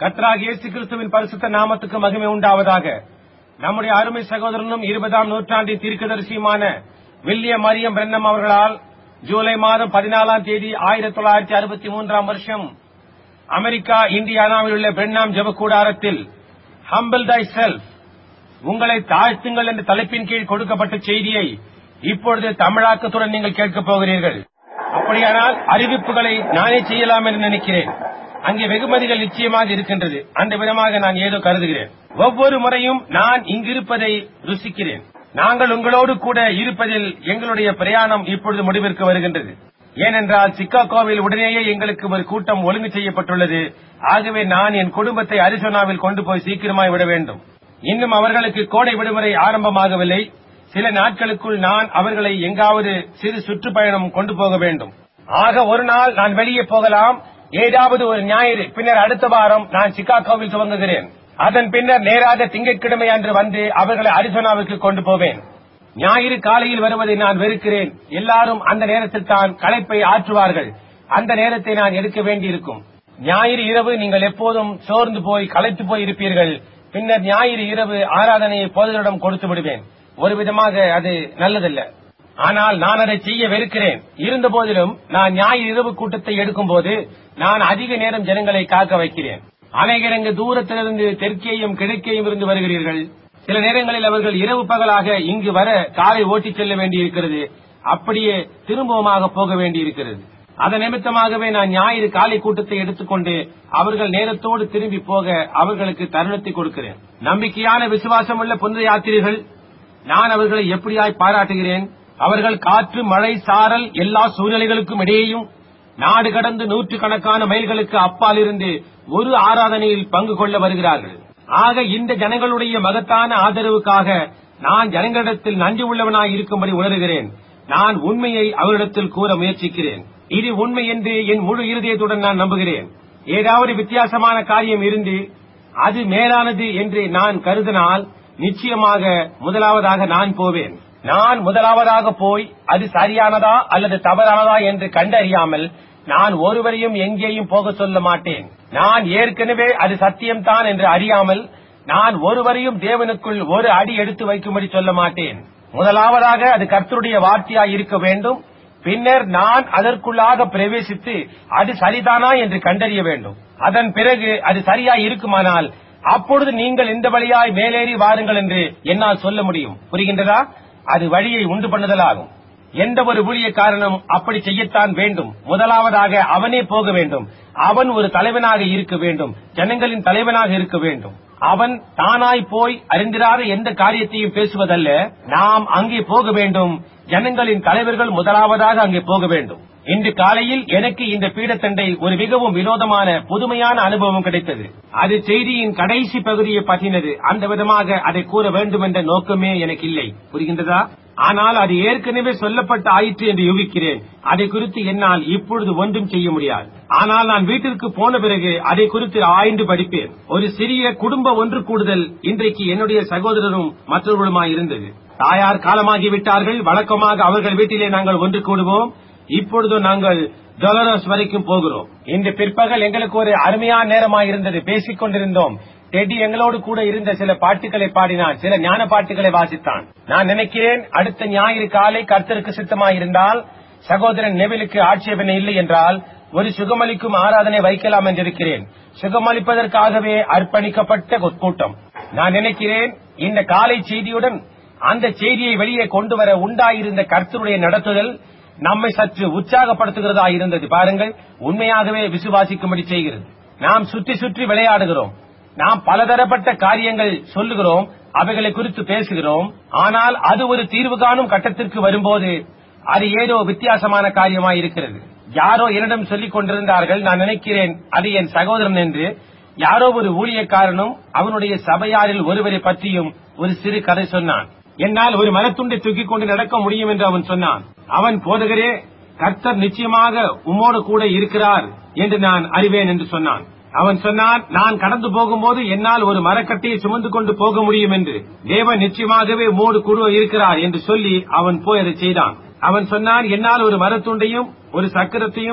கர்த்தராகிய இயேசு கிறிஸ்துவின் பரிசுத்த நாமத்துக்கு மகிமை உண்டாவதாக நம்முடைய அருமை சகோதரனும் இருபதாம் நூற்றாண்டின் தீர்க்கதரிசியுமான வில்லியம் மரியம் பிரன்னம் அவர்களால் ஜூலை மாதம் பதினாலாம் தேதி ஆயிரத்தி தொள்ளாயிரத்தி அறுபத்தி மூன்றாம் வருஷம் அமெரிக்கா இந்தியானாவில் உள்ள பிரென்னாம் ஜெப கூடாரத்தில் ஹம்பிள் தை செல்ஃப் உங்களை தாழ்த்துங்கள் என்ற தலைப்பின் கீழ் கொடுக்கப்பட்ட செய்தியை இப்பொழுது தமிழாக்கத்துடன் நீங்கள் கேட்கப் போகிறீர்கள் அப்படியானால் அறிவிப்புகளை நானே செய்யலாம் என்று நினைக்கிறேன் அங்கே வெகுமதிகள் நிச்சயமாக இருக்கின்றது அந்த விதமாக நான் ஏதோ கருதுகிறேன் ஒவ்வொரு முறையும் நான் இங்கிருப்பதை ருசிக்கிறேன் நாங்கள் உங்களோடு கூட இருப்பதில் எங்களுடைய பிரயாணம் இப்பொழுது முடிவிற்கு வருகின்றது ஏனென்றால் சிக்காகோவில் உடனேயே எங்களுக்கு ஒரு கூட்டம் ஒழுங்கு செய்யப்பட்டுள்ளது ஆகவே நான் என் குடும்பத்தை அரிசோனாவில் கொண்டு போய் சீக்கிரமாய் விட வேண்டும் இன்னும் அவர்களுக்கு கோடை விடுமுறை ஆரம்பமாகவில்லை சில நாட்களுக்குள் நான் அவர்களை எங்காவது சிறு சுற்றுப்பயணம் கொண்டு போக வேண்டும் ஆக ஒரு நாள் நான் வெளியே போகலாம் ஏதாவது ஒரு ஞாயிறு பின்னர் அடுத்த வாரம் நான் சிகாகோவில் துவங்குகிறேன் அதன் பின்னர் நேராக திங்கட்கிழமை அன்று வந்து அவர்களை அரிசோனாவுக்கு கொண்டு போவேன் ஞாயிறு காலையில் வருவதை நான் வெறுக்கிறேன் எல்லாரும் அந்த நேரத்தில் தான் களைப்பை ஆற்றுவார்கள் அந்த நேரத்தை நான் எடுக்க வேண்டியிருக்கும் ஞாயிறு இரவு நீங்கள் எப்போதும் சோர்ந்து போய் களைத்து போய் இருப்பீர்கள் பின்னர் ஞாயிறு இரவு ஆராதனையை போதரிடம் கொடுத்து விடுவேன் ஒரு விதமாக அது நல்லதல்ல ஆனால் நான் அதை செய்ய வெறுக்கிறேன் இருந்த போதிலும் நான் ஞாயிறு இரவு கூட்டத்தை எடுக்கும் போது நான் அதிக நேரம் ஜனங்களை காக்க வைக்கிறேன் அநேகர் இங்கு தூரத்திலிருந்து தெற்கேயும் கிழக்கேயும் இருந்து வருகிறீர்கள் சில நேரங்களில் அவர்கள் இரவு பகலாக இங்கு வர காரை ஓட்டிச் செல்ல வேண்டியிருக்கிறது அப்படியே திரும்பவுமாக போக வேண்டியிருக்கிறது அதன் நிமித்தமாகவே நான் ஞாயிறு காலை கூட்டத்தை எடுத்துக்கொண்டு அவர்கள் நேரத்தோடு திரும்பி போக அவர்களுக்கு தருணத்தை கொடுக்கிறேன் நம்பிக்கையான விசுவாசம் உள்ள புனித யாத்திரைகள் நான் அவர்களை எப்படியாய் பாராட்டுகிறேன் அவர்கள் காற்று மழை சாரல் எல்லா சூழ்நிலைகளுக்கும் இடையேயும் நாடு கடந்து நூற்றுக்கணக்கான மைல்களுக்கு அப்பால் இருந்து ஒரு ஆராதனையில் பங்கு கொள்ள வருகிறார்கள் ஆக இந்த ஜனங்களுடைய மகத்தான ஆதரவுக்காக நான் ஜனங்களிடத்தில் நன்றி உள்ளவனாய் இருக்கும்படி உணர்கிறேன் நான் உண்மையை அவரிடத்தில் கூற முயற்சிக்கிறேன் இது உண்மை என்று என் முழு இருதயத்துடன் நான் நம்புகிறேன் ஏதாவது வித்தியாசமான காரியம் இருந்து அது மேலானது என்று நான் கருதினால் நிச்சயமாக முதலாவதாக நான் போவேன் நான் முதலாவதாக போய் அது சரியானதா அல்லது தவறானதா என்று கண்டறியாமல் நான் ஒருவரையும் எங்கேயும் போக சொல்ல மாட்டேன் நான் ஏற்கனவே அது சத்தியம்தான் என்று அறியாமல் நான் ஒருவரையும் தேவனுக்குள் ஒரு அடி எடுத்து வைக்கும்படி சொல்ல மாட்டேன் முதலாவதாக அது கர்த்தருடைய வார்த்தையாய் இருக்க வேண்டும் பின்னர் நான் அதற்குள்ளாக பிரவேசித்து அது சரிதானா என்று கண்டறிய வேண்டும் அதன் பிறகு அது சரியாய் இருக்குமானால் அப்பொழுது நீங்கள் இந்த வழியாய் மேலேறி வாருங்கள் என்று என்னால் சொல்ல முடியும் புரிகின்றதா அது வழியை உண்டு பண்ணுதலாகும் எந்த ஒரு ஊழியக்காரனும் அப்படி செய்யத்தான் வேண்டும் முதலாவதாக அவனே போக வேண்டும் அவன் ஒரு தலைவனாக இருக்க வேண்டும் ஜனங்களின் தலைவனாக இருக்க வேண்டும் அவன் தானாய் போய் அறிந்திராத எந்த காரியத்தையும் பேசுவதல்ல நாம் அங்கே போக வேண்டும் ஜனங்களின் தலைவர்கள் முதலாவதாக அங்கே போக வேண்டும் இன்று காலையில் எனக்கு இந்த பீடத்தண்டை ஒரு மிகவும் வினோதமான புதுமையான அனுபவம் கிடைத்தது அது செய்தியின் கடைசி பகுதியை பற்றினது அந்த விதமாக அதை கூற வேண்டும் என்ற நோக்கமே எனக்கு இல்லை புரிகின்றதா ஆனால் அது ஏற்கனவே சொல்லப்பட்ட ஆயிற்று என்று யூகிக்கிறேன் அதை குறித்து என்னால் இப்பொழுது ஒன்றும் செய்ய முடியாது ஆனால் நான் வீட்டிற்கு போன பிறகு அதை குறித்து ஆய்ந்து படிப்பேன் ஒரு சிறிய குடும்ப ஒன்று கூடுதல் இன்றைக்கு என்னுடைய சகோதரரும் மற்றவர்களுமாய் இருந்தது தாயார் காலமாகிவிட்டார்கள் வழக்கமாக அவர்கள் வீட்டிலே நாங்கள் ஒன்று கூடுவோம் இப்பொழுது நாங்கள் டொலரஸ் வரைக்கும் போகிறோம் இந்த பிற்பகல் எங்களுக்கு ஒரு அருமையான நேரமாக இருந்தது பேசிக் கொண்டிருந்தோம் டெடி எங்களோடு கூட இருந்த சில பாட்டுகளை பாடினான் சில ஞான பாட்டுகளை வாசித்தான் நான் நினைக்கிறேன் அடுத்த ஞாயிறு காலை கர்த்தருக்கு சித்தமாயிருந்தால் சகோதரன் நெவிலுக்கு ஆட்சேபனை இல்லை என்றால் ஒரு சுகமளிக்கும் ஆராதனை வைக்கலாம் என்றிருக்கிறேன் சுகமளிப்பதற்காகவே அர்ப்பணிக்கப்பட்ட கூட்டம் நான் நினைக்கிறேன் இந்த காலை செய்தியுடன் அந்த செய்தியை வெளியே கொண்டு வர உண்டாயிருந்த கர்த்தருடைய நடத்துதல் நம்மை சற்று உற்சாகப்படுத்துகிறதா இருந்தது பாருங்கள் உண்மையாகவே விசுவாசிக்கும்படி செய்கிறது நாம் சுற்றி சுற்றி விளையாடுகிறோம் நாம் பலதரப்பட்ட காரியங்கள் சொல்லுகிறோம் அவைகளை குறித்து பேசுகிறோம் ஆனால் அது ஒரு தீர்வு காணும் கட்டத்திற்கு வரும்போது அது ஏதோ வித்தியாசமான காரியமாய் இருக்கிறது யாரோ என்னிடம் சொல்லிக் கொண்டிருந்தார்கள் நான் நினைக்கிறேன் அது என் சகோதரன் என்று யாரோ ஒரு ஊழியக்காரனும் அவனுடைய சபையாரில் ஒருவரை பற்றியும் ஒரு சிறு கதை சொன்னான் என்னால் ஒரு மரத்துண்டை தூக்கிக் கொண்டு நடக்க முடியும் என்று அவன் சொன்னான் அவன் போதகரே கர்த்தர் நிச்சயமாக உம்மோடு கூட இருக்கிறார் என்று நான் அறிவேன் என்று சொன்னான் அவன் சொன்னான் நான் கடந்து போகும்போது என்னால் ஒரு மரக்கட்டையை சுமந்து கொண்டு போக முடியும் என்று தேவன் நிச்சயமாகவே உம்மோடு கூட இருக்கிறார் என்று சொல்லி அவன் போய் அதை செய்தான் அவன் சொன்னான் என்னால் ஒரு மரத்துண்டையும் ஒரு சக்கரத்தையும்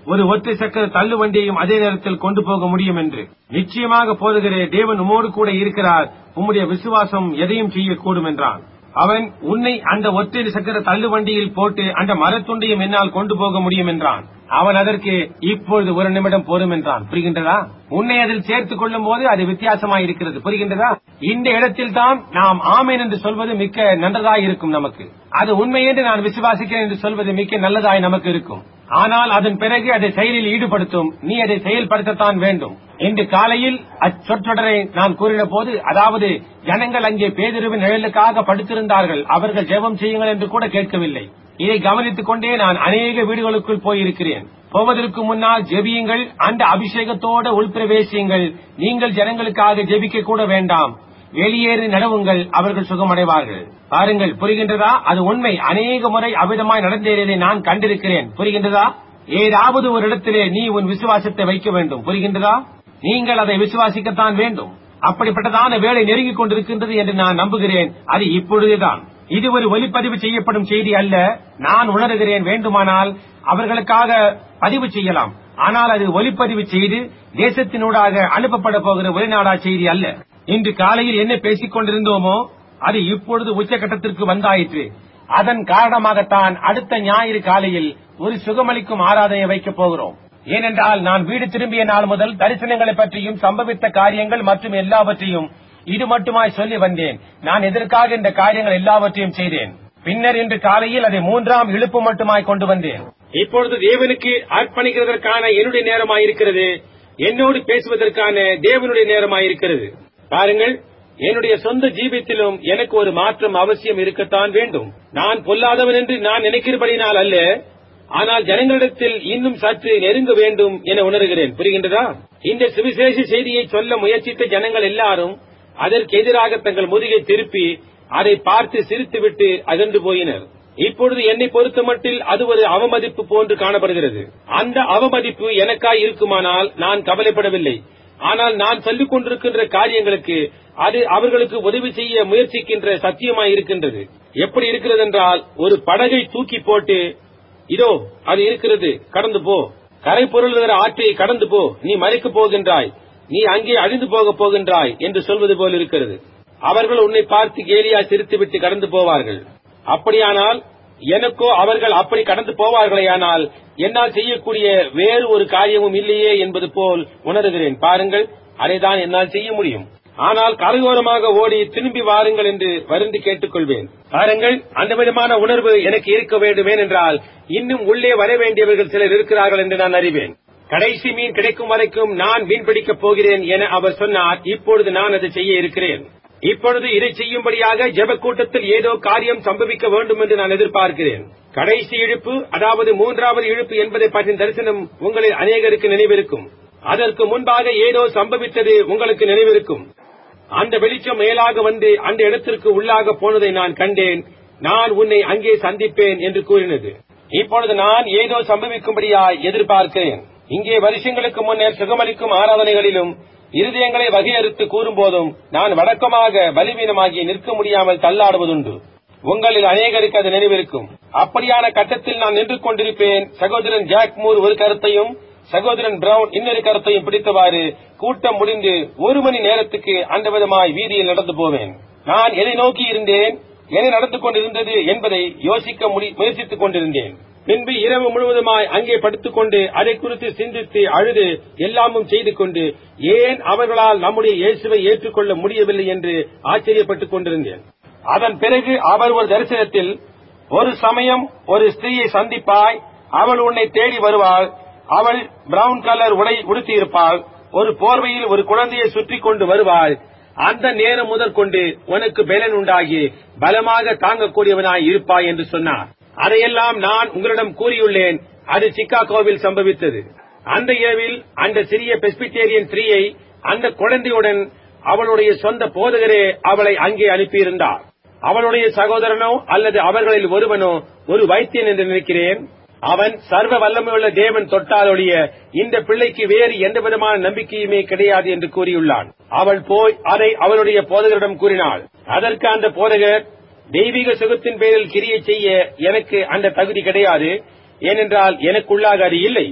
ஒரு ஒற்றை சக்கர தள்ளு வண்டியையும் அதே நேரத்தில் கொண்டு போக முடியும் என்று நிச்சயமாக போதுகிறே தேவன் உம்மோடு கூட இருக்கிறார் உம்முடைய விசுவாசம் எதையும் செய்யக்கூடும் என்றான் அவன் உன்னை அந்த ஒற்றை சக்கர தள்ளு வண்டியில் போட்டு அந்த மரத்துண்டையும் என்னால் கொண்டு போக முடியும் என்றான் அவன் அதற்கு இப்பொழுது ஒரு நிமிடம் போரும் என்றான் புரிகின்றதா உன்னை அதில் சேர்த்துக் கொள்ளும் போது அது வித்தியாசமாய் இருக்கிறது புரிகின்றதா இந்த இடத்தில் தான் நாம் ஆமேன் என்று சொல்வது மிக்க நன்றதாய் இருக்கும் நமக்கு அது உண்மை என்று நான் விசுவாசிக்கிறேன் என்று சொல்வது மிக்க நல்லதாய் நமக்கு இருக்கும் ஆனால் அதன் பிறகு அதை செயலில் ஈடுபடுத்தும் நீ அதை செயல்படுத்தத்தான் வேண்டும் இன்று காலையில் அச்சொற்றொடரை நான் கூறின போது அதாவது ஜனங்கள் அங்கே பேதிருவின் நிழலுக்காக படுத்திருந்தார்கள் அவர்கள் ஜெபம் செய்யுங்கள் என்று கூட கேட்கவில்லை இதை கவனித்துக் கொண்டே நான் அநேக வீடுகளுக்குள் போயிருக்கிறேன் போவதற்கு முன்னால் ஜெபியுங்கள் அந்த அபிஷேகத்தோட உள்பிரவேசியுங்கள் நீங்கள் ஜனங்களுக்காக ஜெபிக்க கூட வேண்டாம் வெளியேறி நடவுங்கள் அவர்கள் சுகமடைவார்கள் பாருங்கள் புரிகின்றதா அது உண்மை அநேக முறை அவிதமாய் நடந்தேறியதை நான் கண்டிருக்கிறேன் புரிகின்றதா ஏதாவது ஒரு இடத்திலே நீ உன் விசுவாசத்தை வைக்க வேண்டும் புரிகின்றதா நீங்கள் அதை விசுவாசிக்கத்தான் வேண்டும் அப்படிப்பட்டதான வேலை நெருங்கிக் கொண்டிருக்கின்றது என்று நான் நம்புகிறேன் அது இப்பொழுதுதான் இது ஒரு ஒலிப்பதிவு செய்யப்படும் செய்தி அல்ல நான் உணர்கிறேன் வேண்டுமானால் அவர்களுக்காக பதிவு செய்யலாம் ஆனால் அது ஒலிப்பதிவு செய்து தேசத்தினூடாக அனுப்பப்பட போகிற வெளிநாடா செய்தி அல்ல இன்று காலையில் என்ன பேசிக் கொண்டிருந்தோமோ அது இப்பொழுது உச்சகட்டத்திற்கு வந்தாயிற்று அதன் காரணமாகத்தான் அடுத்த ஞாயிறு காலையில் ஒரு சுகமளிக்கும் ஆராதனை வைக்கப் போகிறோம் ஏனென்றால் நான் வீடு திரும்பிய நாள் முதல் தரிசனங்களை பற்றியும் சம்பவித்த காரியங்கள் மற்றும் எல்லாவற்றையும் இது மட்டுமாய் சொல்லி வந்தேன் நான் எதற்காக இந்த காரியங்கள் எல்லாவற்றையும் செய்தேன் பின்னர் இன்று காலையில் அதை மூன்றாம் இழுப்பு மட்டுமாய் கொண்டு வந்தேன் இப்பொழுது தேவனுக்கு அர்ப்பணிக்கிறதற்கான என்னுடைய நேரமாயிருக்கிறது என்னோடு பேசுவதற்கான தேவனுடைய நேரமாயிருக்கிறது பாருங்கள் என்னுடைய சொந்த ஜீவியத்திலும் எனக்கு ஒரு மாற்றம் அவசியம் இருக்கத்தான் வேண்டும் நான் பொல்லாதவன் என்று நான் நினைக்கிறபடினால் அல்ல ஆனால் ஜனங்களிடத்தில் இன்னும் சற்று நெருங்க வேண்டும் என உணர்கிறேன் புரிகின்றதா இந்த சுவிசேஷ செய்தியை சொல்ல முயற்சித்த ஜனங்கள் எல்லாரும் அதற்கு எதிராக தங்கள் முதுகை திருப்பி அதை பார்த்து சிரித்துவிட்டு அகன்று போயினர் இப்பொழுது என்னை பொறுத்தமட்டில் அது ஒரு அவமதிப்பு போன்று காணப்படுகிறது அந்த அவமதிப்பு எனக்காய் இருக்குமானால் நான் கவலைப்படவில்லை ஆனால் நான் சொல்லிக் கொண்டிருக்கின்ற காரியங்களுக்கு அது அவர்களுக்கு உதவி செய்ய முயற்சிக்கின்ற சத்தியமாய் இருக்கின்றது எப்படி இருக்கிறது என்றால் ஒரு படகை தூக்கி போட்டு இதோ அது இருக்கிறது கடந்து போ கரை பொருளுகிற ஆற்றை கடந்து போ நீ மறைக்கப் போகின்றாய் நீ அங்கே அழிந்து போகப் போகின்றாய் என்று சொல்வது போல் இருக்கிறது அவர்கள் உன்னை பார்த்து கேலியா சிரித்துவிட்டு கடந்து போவார்கள் அப்படியானால் எனக்கோ அவர்கள் அப்படி கடந்து போவார்களேயானால் என்னால் செய்யக்கூடிய வேறு ஒரு காரியமும் இல்லையே என்பது போல் உணர்கிறேன் பாருங்கள் அதைதான் என்னால் செய்ய முடியும் ஆனால் கரையோரமாக ஓடி திரும்பி வாருங்கள் என்று வருந்தி கேட்டுக்கொள்வேன் பாருங்கள் அந்த விதமான உணர்வு எனக்கு இருக்க வேண்டும் ஏனென்றால் இன்னும் உள்ளே வர வேண்டியவர்கள் சிலர் இருக்கிறார்கள் என்று நான் அறிவேன் கடைசி மீன் கிடைக்கும் வரைக்கும் நான் மீன் பிடிக்கப் போகிறேன் என அவர் சொன்னார் இப்பொழுது நான் அதை செய்ய இருக்கிறேன் இப்பொழுது இதை செய்யும்படியாக ஜெப கூட்டத்தில் ஏதோ காரியம் சம்பவிக்க வேண்டும் என்று நான் எதிர்பார்க்கிறேன் கடைசி இழுப்பு அதாவது மூன்றாவது இழுப்பு என்பதை பற்றிய தரிசனம் உங்களில் அநேகருக்கு நினைவிருக்கும் அதற்கு முன்பாக ஏதோ சம்பவித்தது உங்களுக்கு நினைவிருக்கும் அந்த வெளிச்சம் மேலாக வந்து அந்த இடத்திற்கு உள்ளாக போனதை நான் கண்டேன் நான் உன்னை அங்கே சந்திப்பேன் என்று கூறினது இப்பொழுது நான் ஏதோ சம்பவிக்கும்படியாய் எதிர்பார்க்கிறேன் இங்கே வருஷங்களுக்கு முன்னர் சுகமளிக்கும் ஆராதனைகளிலும் இருதயங்களை வகையறுத்து கூறும்போதும் நான் வழக்கமாக பலவீனமாகி நிற்க முடியாமல் தள்ளாடுவதுண்டு உங்களில் அநேகருக்கு அது நினைவிருக்கும் அப்படியான கட்டத்தில் நான் நின்று கொண்டிருப்பேன் சகோதரன் ஜாக் மூர் ஒரு கருத்தையும் சகோதரன் பிரவுன் இன்னொரு கருத்தையும் பிடித்தவாறு கூட்டம் முடிந்து ஒரு மணி நேரத்துக்கு அந்த விதமாய் வீதியில் நடந்து போவேன் நான் எதை நோக்கி இருந்தேன் எதை நடந்து கொண்டிருந்தது என்பதை யோசிக்க முடி- முயற்சித்துக் கொண்டிருந்தேன் பின்பு இரவு முழுவதுமாய் அங்கே படுத்துக்கொண்டு அதை குறித்து சிந்தித்து அழுது எல்லாமும் செய்து கொண்டு ஏன் அவர்களால் நம்முடைய இயேசுவை ஏற்றுக்கொள்ள முடியவில்லை என்று ஆச்சரியப்பட்டுக் கொண்டிருந்தேன் அதன் பிறகு அவர் ஒரு தரிசனத்தில் ஒரு சமயம் ஒரு ஸ்திரீயை சந்திப்பாய் அவள் உன்னை தேடி வருவாள் அவள் பிரவுன் கலர் உடை உடுத்தியிருப்பாள் ஒரு போர்வையில் ஒரு குழந்தையை சுற்றி கொண்டு வருவாள் அந்த நேரம் முதற்கொண்டு உனக்கு பலன் உண்டாகி பலமாக தாங்கக்கூடியவனாய் இருப்பாய் என்று சொன்னார் அதையெல்லாம் நான் உங்களிடம் கூறியுள்ளேன் அது சிக்காகோவில் சம்பவித்தது அந்த இரவில் அந்த சிறிய பெஸ்பிட்டேரியன் ஸ்திரீயை அந்த குழந்தையுடன் அவளுடைய சொந்த போதகரே அவளை அங்கே அனுப்பியிருந்தார் அவளுடைய சகோதரனோ அல்லது அவர்களில் ஒருவனோ ஒரு வைத்தியன் என்று நினைக்கிறேன் அவன் சர்வ வல்லமையுள்ள தேவன் தொட்டாலொழிய இந்த பிள்ளைக்கு வேறு எந்த விதமான நம்பிக்கையுமே கிடையாது என்று கூறியுள்ளான் அவள் போய் அதை அவளுடைய போதகரிடம் கூறினாள் அதற்கு அந்த போதகர் தெய்வீக சுகத்தின் பேரில் கிரியை செய்ய எனக்கு அந்த தகுதி கிடையாது ஏனென்றால் எனக்குள்ளாக அது இல்லை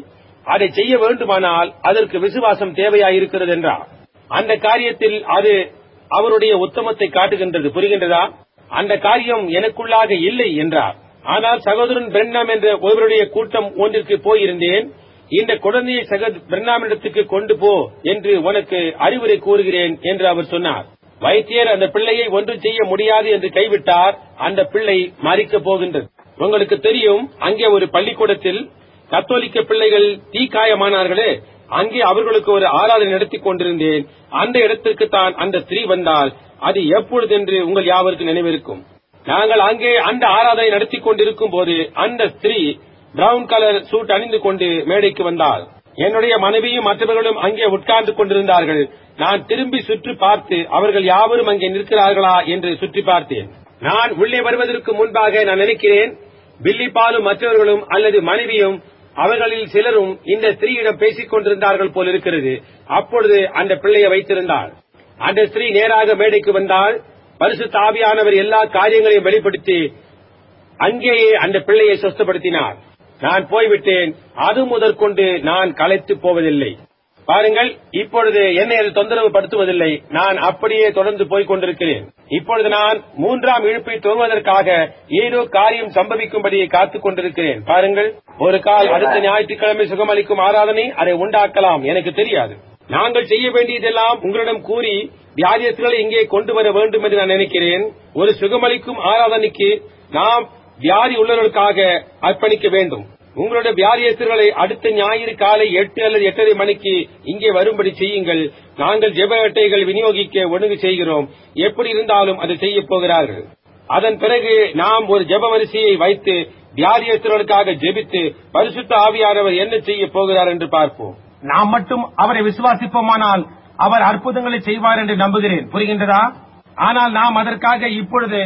அதை செய்ய வேண்டுமானால் அதற்கு விசுவாசம் தேவையாயிருக்கிறது என்றார் அந்த காரியத்தில் அது அவருடைய உத்தமத்தை காட்டுகின்றது புரிகின்றதா அந்த காரியம் எனக்குள்ளாக இல்லை என்றார் ஆனால் சகோதரன் பிரண்ணாம் என்ற ஒருவருடைய கூட்டம் ஒன்றிற்கு போயிருந்தேன் இந்த குழந்தையை சக பிரண்ணாமிடத்துக்கு கொண்டு போ என்று உனக்கு அறிவுரை கூறுகிறேன் என்று அவர் சொன்னார் வைத்தியர் அந்த பிள்ளையை ஒன்றும் செய்ய முடியாது என்று கைவிட்டார் அந்த பிள்ளை மறிக்கப் போகின்றது உங்களுக்கு தெரியும் அங்கே ஒரு பள்ளிக்கூடத்தில் கத்தோலிக்க பிள்ளைகள் தீக்காயமானார்களே அங்கே அவர்களுக்கு ஒரு ஆராதனை நடத்திக் கொண்டிருந்தேன் அந்த இடத்திற்கு தான் அந்த ஸ்திரீ வந்தால் அது எப்பொழுது என்று உங்கள் யாவருக்கு நினைவிருக்கும் நாங்கள் அங்கே அந்த ஆராதனை நடத்திக் கொண்டிருக்கும் போது அந்த ஸ்திரீ பிரவுன் கலர் சூட் அணிந்து கொண்டு மேடைக்கு வந்தாள் என்னுடைய மனைவியும் மற்றவர்களும் அங்கே உட்கார்ந்து கொண்டிருந்தார்கள் நான் திரும்பி சுற்றி பார்த்து அவர்கள் யாவரும் அங்கே நிற்கிறார்களா என்று சுற்றி பார்த்தேன் நான் உள்ளே வருவதற்கு முன்பாக நான் நினைக்கிறேன் பில்லி பாலும் மற்றவர்களும் அல்லது மனைவியும் அவர்களில் சிலரும் இந்த ஸ்திரீயிடம் பேசிக் கொண்டிருந்தார்கள் போல் இருக்கிறது அப்பொழுது அந்த பிள்ளையை வைத்திருந்தாள் அந்த ஸ்திரீ நேராக மேடைக்கு வந்தால் பரிசுத்த ஆவியானவர் எல்லா காரியங்களையும் வெளிப்படுத்தி அங்கேயே அந்த பிள்ளையை சொஸ்தப்படுத்தினார் நான் போய்விட்டேன் அது முதற்கொண்டு நான் களைத்து போவதில்லை பாருங்கள் இப்பொழுது என்னை அது தொந்தரவு படுத்துவதில்லை நான் அப்படியே தொடர்ந்து போய்க் கொண்டிருக்கிறேன் இப்பொழுது நான் மூன்றாம் இழுப்பை துவங்குவதற்காக ஏதோ காரியம் சம்பவிக்கும்படி காத்துக் கொண்டிருக்கிறேன் பாருங்கள் ஒரு கால் அடுத்த ஞாயிற்றுக்கிழமை சுகமளிக்கும் ஆராதனை அதை உண்டாக்கலாம் எனக்கு தெரியாது நாங்கள் செய்ய வேண்டியதெல்லாம் உங்களிடம் கூறி வியாதியஸ்களை இங்கே கொண்டு வர வேண்டும் என்று நான் நினைக்கிறேன் ஒரு சுகமளிக்கும் ஆராதனைக்கு நாம் வியாதி உள்ளவர்களுக்காக அர்ப்பணிக்க வேண்டும் உங்களுடைய வியாதியஸ்தர்களை அடுத்த ஞாயிறு காலை எட்டு அல்லது எட்டரை மணிக்கு இங்கே வரும்படி செய்யுங்கள் நாங்கள் ஜெப அட்டைகள் விநியோகிக்க ஒழுங்கு செய்கிறோம் எப்படி இருந்தாலும் அதை செய்ய போகிறார்கள் அதன் பிறகு நாம் ஒரு ஜெப வரிசையை வைத்து வியாதியஸ்தர்களுக்காக ஜெபித்து பரிசுத்த ஆவியானவர் என்ன செய்ய போகிறார் என்று பார்ப்போம் நாம் மட்டும் அவரை விசுவாசிப்போமானால் அவர் அற்புதங்களை செய்வார் என்று நம்புகிறேன் புரிகின்றதா ஆனால் நாம் அதற்காக இப்பொழுது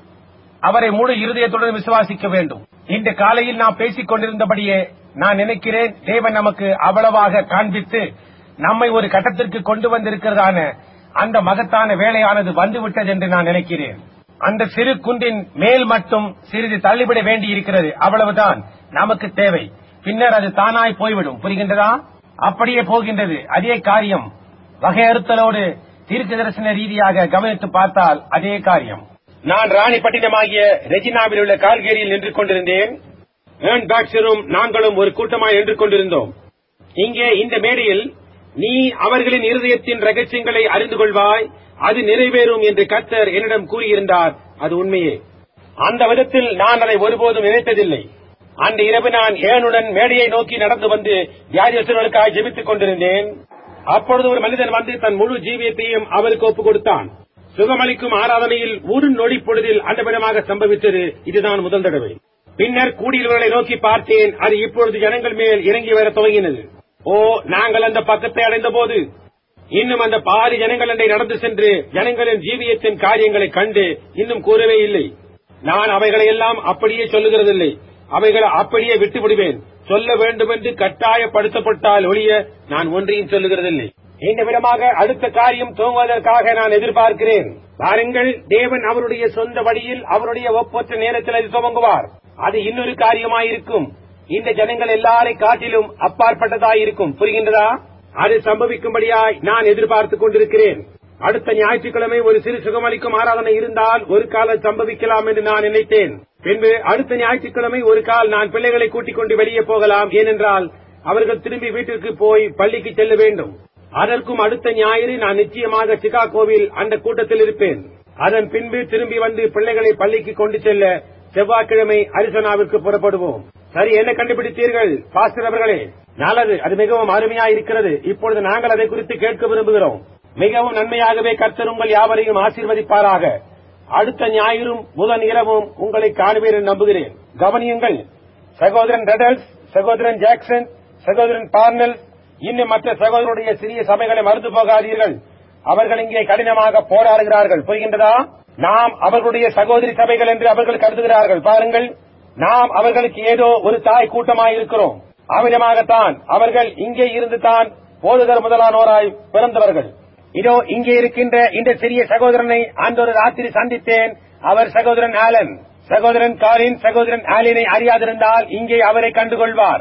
அவரை முழு இருதயத்துடன் விசுவாசிக்க வேண்டும் இன்று காலையில் நாம் பேசிக் கொண்டிருந்தபடியே நான் நினைக்கிறேன் தேவன் நமக்கு அவ்வளவாக காண்பித்து நம்மை ஒரு கட்டத்திற்கு கொண்டு வந்திருக்கிறதான அந்த மகத்தான வேலையானது வந்துவிட்டது என்று நான் நினைக்கிறேன் அந்த சிறு குன்றின் மேல் மட்டும் சிறிது தள்ளிவிட வேண்டி இருக்கிறது அவ்வளவுதான் நமக்கு தேவை பின்னர் அது தானாய் போய்விடும் புரிகின்றதா அப்படியே போகின்றது அதே காரியம் வகையறுத்தலோடு தீர்க்க தரிசன ரீதியாக கவனித்து பார்த்தால் அதே காரியம் நான் ராணிப்பட்டினமாகிய ரெஜினாவில் உள்ள கால்கேரியில் நின்று கொண்டிருந்தேன் ஏர்ன் பாக்ஸரும் நாங்களும் ஒரு கூட்டமாய் நின்று கொண்டிருந்தோம் இங்கே இந்த மேடையில் நீ அவர்களின் இருதயத்தின் ரகசியங்களை அறிந்து கொள்வாய் அது நிறைவேறும் என்று கர்த்தர் என்னிடம் கூறியிருந்தார் அது உண்மையே அந்த விதத்தில் நான் அதை ஒருபோதும் நினைத்ததில்லை அந்த இரவு நான் ஏனுடன் மேடையை நோக்கி நடந்து வந்து வியாதியஸ்தர்களுக்காக ஜெபித்துக் கொண்டிருந்தேன் அப்பொழுது ஒரு மனிதன் வந்து தன் முழு ஜீவியத்தையும் அவருக்கு ஒப்புக் கொடுத்தான் சுகமளிக்கும் ஆராதனையில் ஒரு நொடி பொழுதில் அண்டபடமாக சம்பவித்தது இதுதான் முதல் தடவை பின்னர் கூடியவர்களை நோக்கி பார்த்தேன் அது இப்பொழுது ஜனங்கள் மேல் இறங்கி வர துவங்கினது ஓ நாங்கள் அந்த பக்கத்தை அடைந்த போது இன்னும் அந்த பாதி ஜனங்கள் அண்டை நடந்து சென்று ஜனங்களின் ஜீவியத்தின் காரியங்களை கண்டு இன்னும் கூறவே இல்லை நான் அவைகளை எல்லாம் அப்படியே சொல்லுகிறதில்லை அவைகளை அப்படியே விட்டு விடுவேன் சொல்ல வேண்டும் என்று கட்டாயப்படுத்தப்பட்டால் ஒழிய நான் ஒன்றையும் சொல்லுகிறதில்லை இந்த விதமாக அடுத்த காரியம் துவங்குவதற்காக நான் எதிர்பார்க்கிறேன் பாருங்கள் தேவன் அவருடைய சொந்த வழியில் அவருடைய ஒப்பற்ற நேரத்தில் அது துவங்குவார் அது இன்னொரு காரியமாயிருக்கும் இந்த ஜனங்கள் எல்லாரை காட்டிலும் அப்பாற்பட்டதாயிருக்கும் புரிகின்றதா அது சம்பவிக்கும்படியாய் நான் எதிர்பார்த்துக் கொண்டிருக்கிறேன் அடுத்த ஞாயிற்றுக்கிழமை ஒரு சிறு சுகமளிக்கும் ஆராதனை இருந்தால் ஒரு காலம் சம்பவிக்கலாம் என்று நான் நினைத்தேன் பின்பு அடுத்த ஞாயிற்றுக்கிழமை ஒரு கால் நான் பிள்ளைகளை கூட்டிக் கொண்டு வெளியே போகலாம் ஏனென்றால் அவர்கள் திரும்பி வீட்டிற்கு போய் பள்ளிக்கு செல்ல வேண்டும் அதற்கும் அடுத்த ஞாயிறு நான் நிச்சயமாக சிகாகோவில் அந்த கூட்டத்தில் இருப்பேன் அதன் பின்பு திரும்பி வந்து பிள்ளைகளை பள்ளிக்கு கொண்டு செல்ல செவ்வாய்க்கிழமை அரிசனாவிற்கு புறப்படுவோம் சரி என்ன கண்டுபிடித்தீர்கள் பாஸ்டர் அவர்களே நல்லது அது மிகவும் அருமையா இருக்கிறது இப்பொழுது நாங்கள் அதை குறித்து கேட்க விரும்புகிறோம் மிகவும் நன்மையாகவே கர்த்தர் உங்கள் யாவரையும் ஆசீர்வதிப்பாராக அடுத்த ஞாயிறும் புதன் இரவும் உங்களை காணுவேன் என்று நம்புகிறேன் கவனியுங்கள் சகோதரன் ரெடல்ஸ் சகோதரன் ஜாக்சன் சகோதரன் பார்னல் இன்னும் மற்ற சகோதரருடைய சிறிய சபைகளை மறுத்து போகாதீர்கள் அவர்கள் இங்கே கடினமாக போராடுகிறார்கள் புரிகின்றதா நாம் அவர்களுடைய சகோதரி சபைகள் என்று அவர்கள் கருதுகிறார்கள் பாருங்கள் நாம் அவர்களுக்கு ஏதோ ஒரு தாய் கூட்டமாய் இருக்கிறோம் அவ்விதமாகத்தான் அவர்கள் இங்கே இருந்து தான் போதுதர் முதலானோராய் பிறந்தவர்கள் இதோ இங்கே இருக்கின்ற இந்த சிறிய சகோதரனை அன்றொரு ராத்திரி சந்தித்தேன் அவர் சகோதரன் ஆலன் சகோதரன் காரின் சகோதரன் ஆலினை அறியாதிருந்தால் இங்கே அவரை கண்டுகொள்வார்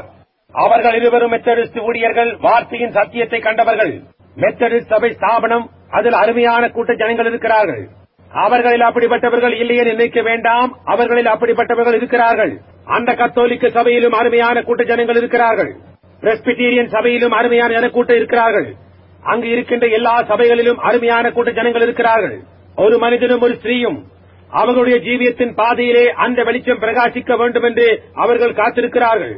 அவர்கள் இருவரும் மெத்தடிஸ்ட் ஊழியர்கள் வார்த்தையின் சத்தியத்தை கண்டவர்கள் மெத்தடிஸ்ட் சபை ஸ்தாபனம் அதில் அருமையான கூட்ட ஜனங்கள் இருக்கிறார்கள் அவர்களில் அப்படிப்பட்டவர்கள் இல்லையே நினைக்க வேண்டாம் அவர்களில் அப்படிப்பட்டவர்கள் இருக்கிறார்கள் அந்த கத்தோலிக்க சபையிலும் அருமையான கூட்ட ஜனங்கள் இருக்கிறார்கள் பிரஸ்பிட்டீரியன் சபையிலும் அருமையான ஜனக்கூட்டம் இருக்கிறார்கள் அங்கு இருக்கின்ற எல்லா சபைகளிலும் அருமையான கூட்ட ஜனங்கள் இருக்கிறார்கள் ஒரு மனிதனும் ஒரு ஸ்திரீயும் அவர்களுடைய ஜீவியத்தின் பாதையிலே அந்த வெளிச்சம் பிரகாசிக்க வேண்டும் என்று அவர்கள் காத்திருக்கிறார்கள்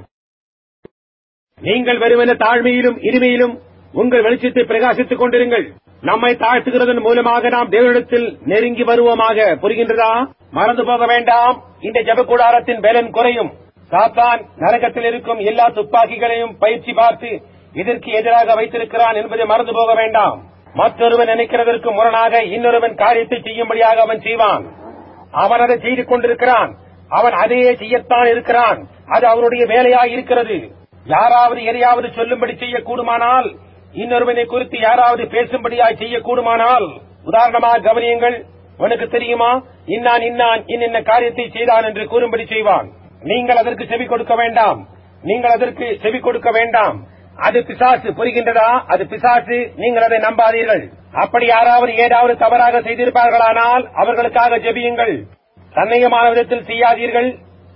நீங்கள் வெறுமன தாழ்மையிலும் இனிமையிலும் உங்கள் வெளிச்சத்தை பிரகாசித்துக் கொண்டிருங்கள் நம்மை தாழ்த்துகிறதன் மூலமாக நாம் தேவனிடத்தில் நெருங்கி வருவோமாக புரிகின்றதா மறந்து போக வேண்டாம் இந்த ஜபக்கூடாரத்தின் பலன் குறையும் சாத்தான் நரகத்தில் இருக்கும் எல்லா துப்பாக்கிகளையும் பயிற்சி பார்த்து இதற்கு எதிராக வைத்திருக்கிறான் என்பதை மறந்து போக வேண்டாம் மற்றொருவன் நினைக்கிறதற்கு முரணாக இன்னொருவன் காரியத்தை செய்யும்படியாக அவன் செய்வான் அவன் அதை செய்து கொண்டிருக்கிறான் அவன் அதையே செய்யத்தான் இருக்கிறான் அது அவனுடைய வேலையாய் இருக்கிறது யாராவது எதையாவது சொல்லும்படி செய்யக்கூடுமானால் இன்னொருவனை குறித்து யாராவது பேசும்படியாய் செய்யக்கூடுமானால் உதாரணமாக கவனியுங்கள் உனக்கு தெரியுமா இன்னான் இன்னான் இன்னின்ன காரியத்தை செய்தான் என்று கூறும்படி செய்வான் நீங்கள் அதற்கு செவி கொடுக்க வேண்டாம் நீங்கள் அதற்கு செவி கொடுக்க வேண்டாம் அது பிசாசு புரிகின்றதா அது பிசாசு நீங்கள் அதை நம்பாதீர்கள் அப்படி யாராவது ஏதாவது தவறாக செய்திருப்பார்களானால் அவர்களுக்காக ஜெபியுங்கள் சந்தேகமான விதத்தில் செய்யாதீர்கள்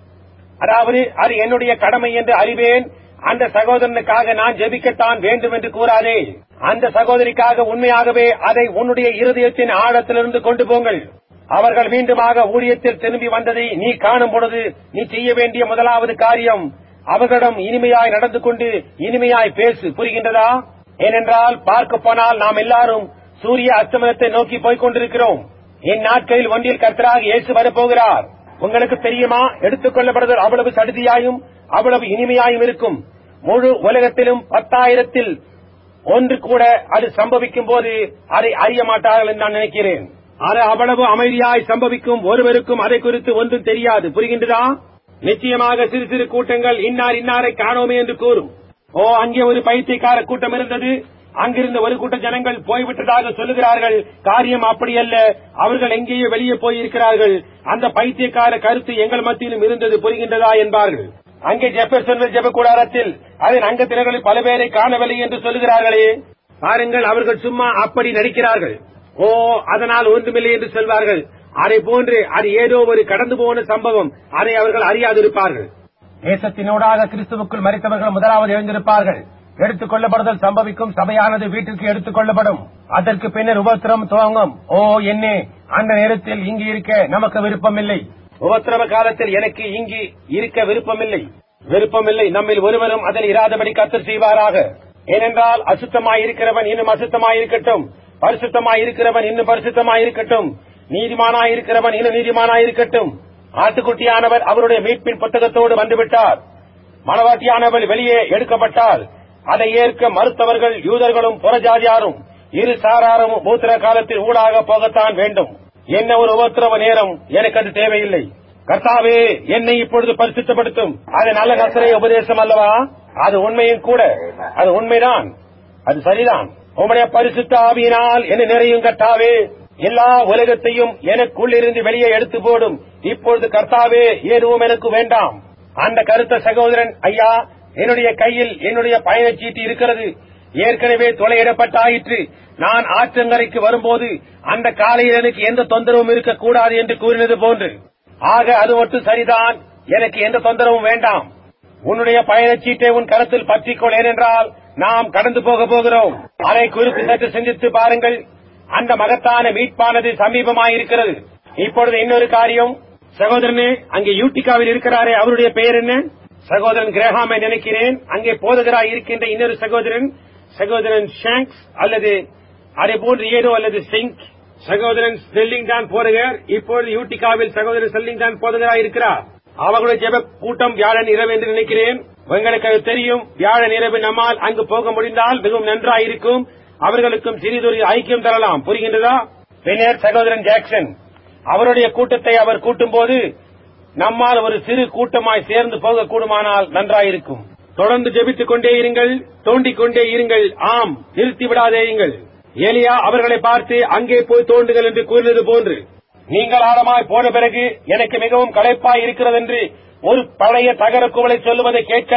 அதாவது அது என்னுடைய கடமை என்று அறிவேன் அந்த சகோதரனுக்காக நான் ஜெபிக்கத்தான் வேண்டும் என்று கூறாதே அந்த சகோதரிக்காக உண்மையாகவே அதை உன்னுடைய இருதயத்தின் ஆழத்திலிருந்து கொண்டு போங்கள் அவர்கள் மீண்டுமாக ஊழியத்தில் திரும்பி வந்ததை நீ காணும் பொழுது நீ செய்ய வேண்டிய முதலாவது காரியம் அவர்களிடம் இனிமையாய் நடந்து கொண்டு இனிமையாய் பேசு புரிகின்றதா ஏனென்றால் பார்க்க போனால் நாம் எல்லாரும் சூரிய அஸ்தமனத்தை நோக்கி போய்க் கொண்டிருக்கிறோம் என் நாட்களில் ஒன்றில் கர்த்தராக இயேசு வரப்போகிறார் உங்களுக்கு தெரியுமா எடுத்துக் கொள்ளப்படுதல் அவ்வளவு சடுதியாயும் அவ்வளவு இனிமையாயும் இருக்கும் முழு உலகத்திலும் பத்தாயிரத்தில் ஒன்று கூட அது சம்பவிக்கும் போது அதை அறிய மாட்டார்கள் என்று நான் நினைக்கிறேன் அது அவ்வளவு அமைதியாய் சம்பவிக்கும் ஒருவருக்கும் அதை குறித்து ஒன்றும் தெரியாது புரிகின்றதா நிச்சயமாக சிறு சிறு கூட்டங்கள் இன்னார் இன்னாரை காணோமே என்று கூறும் ஓ அங்கே ஒரு பைத்தியக்கார கூட்டம் இருந்தது அங்கிருந்த ஒரு கூட்ட ஜனங்கள் போய்விட்டதாக சொல்லுகிறார்கள் காரியம் அப்படி அல்ல அவர்கள் எங்கேயோ வெளியே போயிருக்கிறார்கள் அந்த பைத்தியக்கார கருத்து எங்கள் மத்தியிலும் இருந்தது புரிகின்றதா என்பார்கள் அங்கே ஜெப்பர்சன் ஜெப கூடாரத்தில் அதன் அங்கத்தினர்களில் பல பேரை காணவில்லை என்று சொல்லுகிறார்களே பாருங்கள் அவர்கள் சும்மா அப்படி நடிக்கிறார்கள் ஓ அதனால் ஒன்றுமில்லை என்று சொல்வார்கள் அதை போன்று அது ஏதோ ஒரு கடந்து போன சம்பவம் அதை அவர்கள் அறியாதிருப்பார்கள் தேசத்தினூடாக கிறிஸ்துவுக்குள் மறித்தவர்கள் முதலாவது எழுந்திருப்பார்கள் எடுத்துக் கொள்ளப்படுதல் சம்பவிக்கும் சபையானது வீட்டிற்கு எடுத்துக் கொள்ளப்படும் அதற்கு பின்னர் உபத்திரம் துவங்கும் ஓ என்னே அந்த நேரத்தில் இங்கு இருக்க நமக்கு விருப்பமில்லை உபத்திரவ காலத்தில் எனக்கு இங்கு இருக்க விருப்பமில்லை விருப்பமில்லை நம்மில் ஒருவரும் அதில் இராதபடி கத்தர் செய்வாராக ஏனென்றால் அசுத்தமாய் இருக்கிறவன் இன்னும் அசுத்தமாய் இருக்கட்டும் பரிசுத்தமாய் இருக்கிறவன் இன்னும் பரிசுத்தமாய் இருக்கட்டும் நீதிமானாய் இருக்கிறவன் இன்னும் நீதிமானாய் இருக்கட்டும் ஆட்டுக்குட்டியானவர் அவருடைய மீட்பின் புத்தகத்தோடு வந்துவிட்டார் மனவாட்டியானவள் வெளியே எடுக்கப்பட்டால் அதை ஏற்க மறுத்தவர்கள் யூதர்களும் புறஜாதியாரும் இரு சாராரும் பூத்திர காலத்தில் ஊடாக போகத்தான் வேண்டும் என்ன ஒரு உபத்திரவ நேரம் எனக்கு அது தேவையில்லை கர்த்தாவே என்னை இப்பொழுது பரிசுத்தப்படுத்தும் அது நல்ல கர்த்தரை உபதேசம் அல்லவா அது உண்மையும் கூட அது உண்மைதான் அது சரிதான் உம்முடைய பரிசுத்த ஆவியினால் என்ன நிறையும் கர்த்தாவே எல்லா உலகத்தையும் எனக்குள்ளிருந்து வெளியே எடுத்து போடும் இப்பொழுது கர்த்தாவே எதுவும் எனக்கு வேண்டாம் அந்த கருத்த சகோதரன் ஐயா என்னுடைய கையில் என்னுடைய பயணச்சீட்டு இருக்கிறது ஏற்கனவே தொலையிடப்பட்டாயிற்று நான் ஆற்றங்கரைக்கு வரும்போது அந்த காலையில் எனக்கு எந்த தொந்தரவும் இருக்கக்கூடாது என்று கூறினது போன்று ஆக அது மட்டும் சரிதான் எனக்கு எந்த தொந்தரவும் வேண்டாம் உன்னுடைய பயணச்சீட்டை உன் கருத்தில் பற்றிக்கொள் ஏனென்றால் நாம் கடந்து போக போகிறோம் அதை குறித்து சற்று சிந்தித்து பாருங்கள் அந்த மகத்தான மீட்பானது சமீபமாயிருக்கிறது இப்பொழுது இன்னொரு காரியம் சகோதரனே அங்கே யூட்டிகாவில் இருக்கிறாரே அவருடைய பெயர் என்ன சகோதரன் கிரஹாமை நினைக்கிறேன் அங்கே போதகராய் இருக்கின்ற இன்னொரு சகோதரன் சகோதரன் ஷாங்க்ஸ் அல்லது அதே போன்று ஏதோ அல்லது சிங்க் சகோதரன் ஸ்டெல்லிங் தான் போதகர் இப்பொழுது யூட்டிகாவில் சகோதரன் ஸ்டெல்லிங் தான் போதகராய் இருக்கிறார் அவர்களுடைய ஜெப கூட்டம் வியாழன் இரவு என்று நினைக்கிறேன் உங்களுக்கு அது தெரியும் வியாழன் இரவு நம்மால் அங்கு போக முடிந்தால் மிகவும் நன்றாயிருக்கும் அவர்களுக்கும் சிறிதொரு ஐக்கியம் தரலாம் புரிகின்றதா பின்னர் சகோதரன் ஜாக்சன் அவருடைய கூட்டத்தை அவர் கூட்டும் போது நம்மால் ஒரு சிறு கூட்டமாய் சேர்ந்து போக கூடுமானால் நன்றாயிருக்கும் தொடர்ந்து ஜெபித்துக் கொண்டே இருங்கள் தோண்டிக் கொண்டே இருங்கள் ஆம் நிறுத்தி விடாதேயுங்கள் ஏலியா அவர்களை பார்த்து அங்கே போய் தோண்டுங்கள் என்று கூறினது போன்று நீங்கள் ஆழமாய் போன பிறகு எனக்கு மிகவும் களைப்பாய் இருக்கிறது என்று ஒரு பழைய தகர குவளை சொல்லுவதை கேட்கலாம்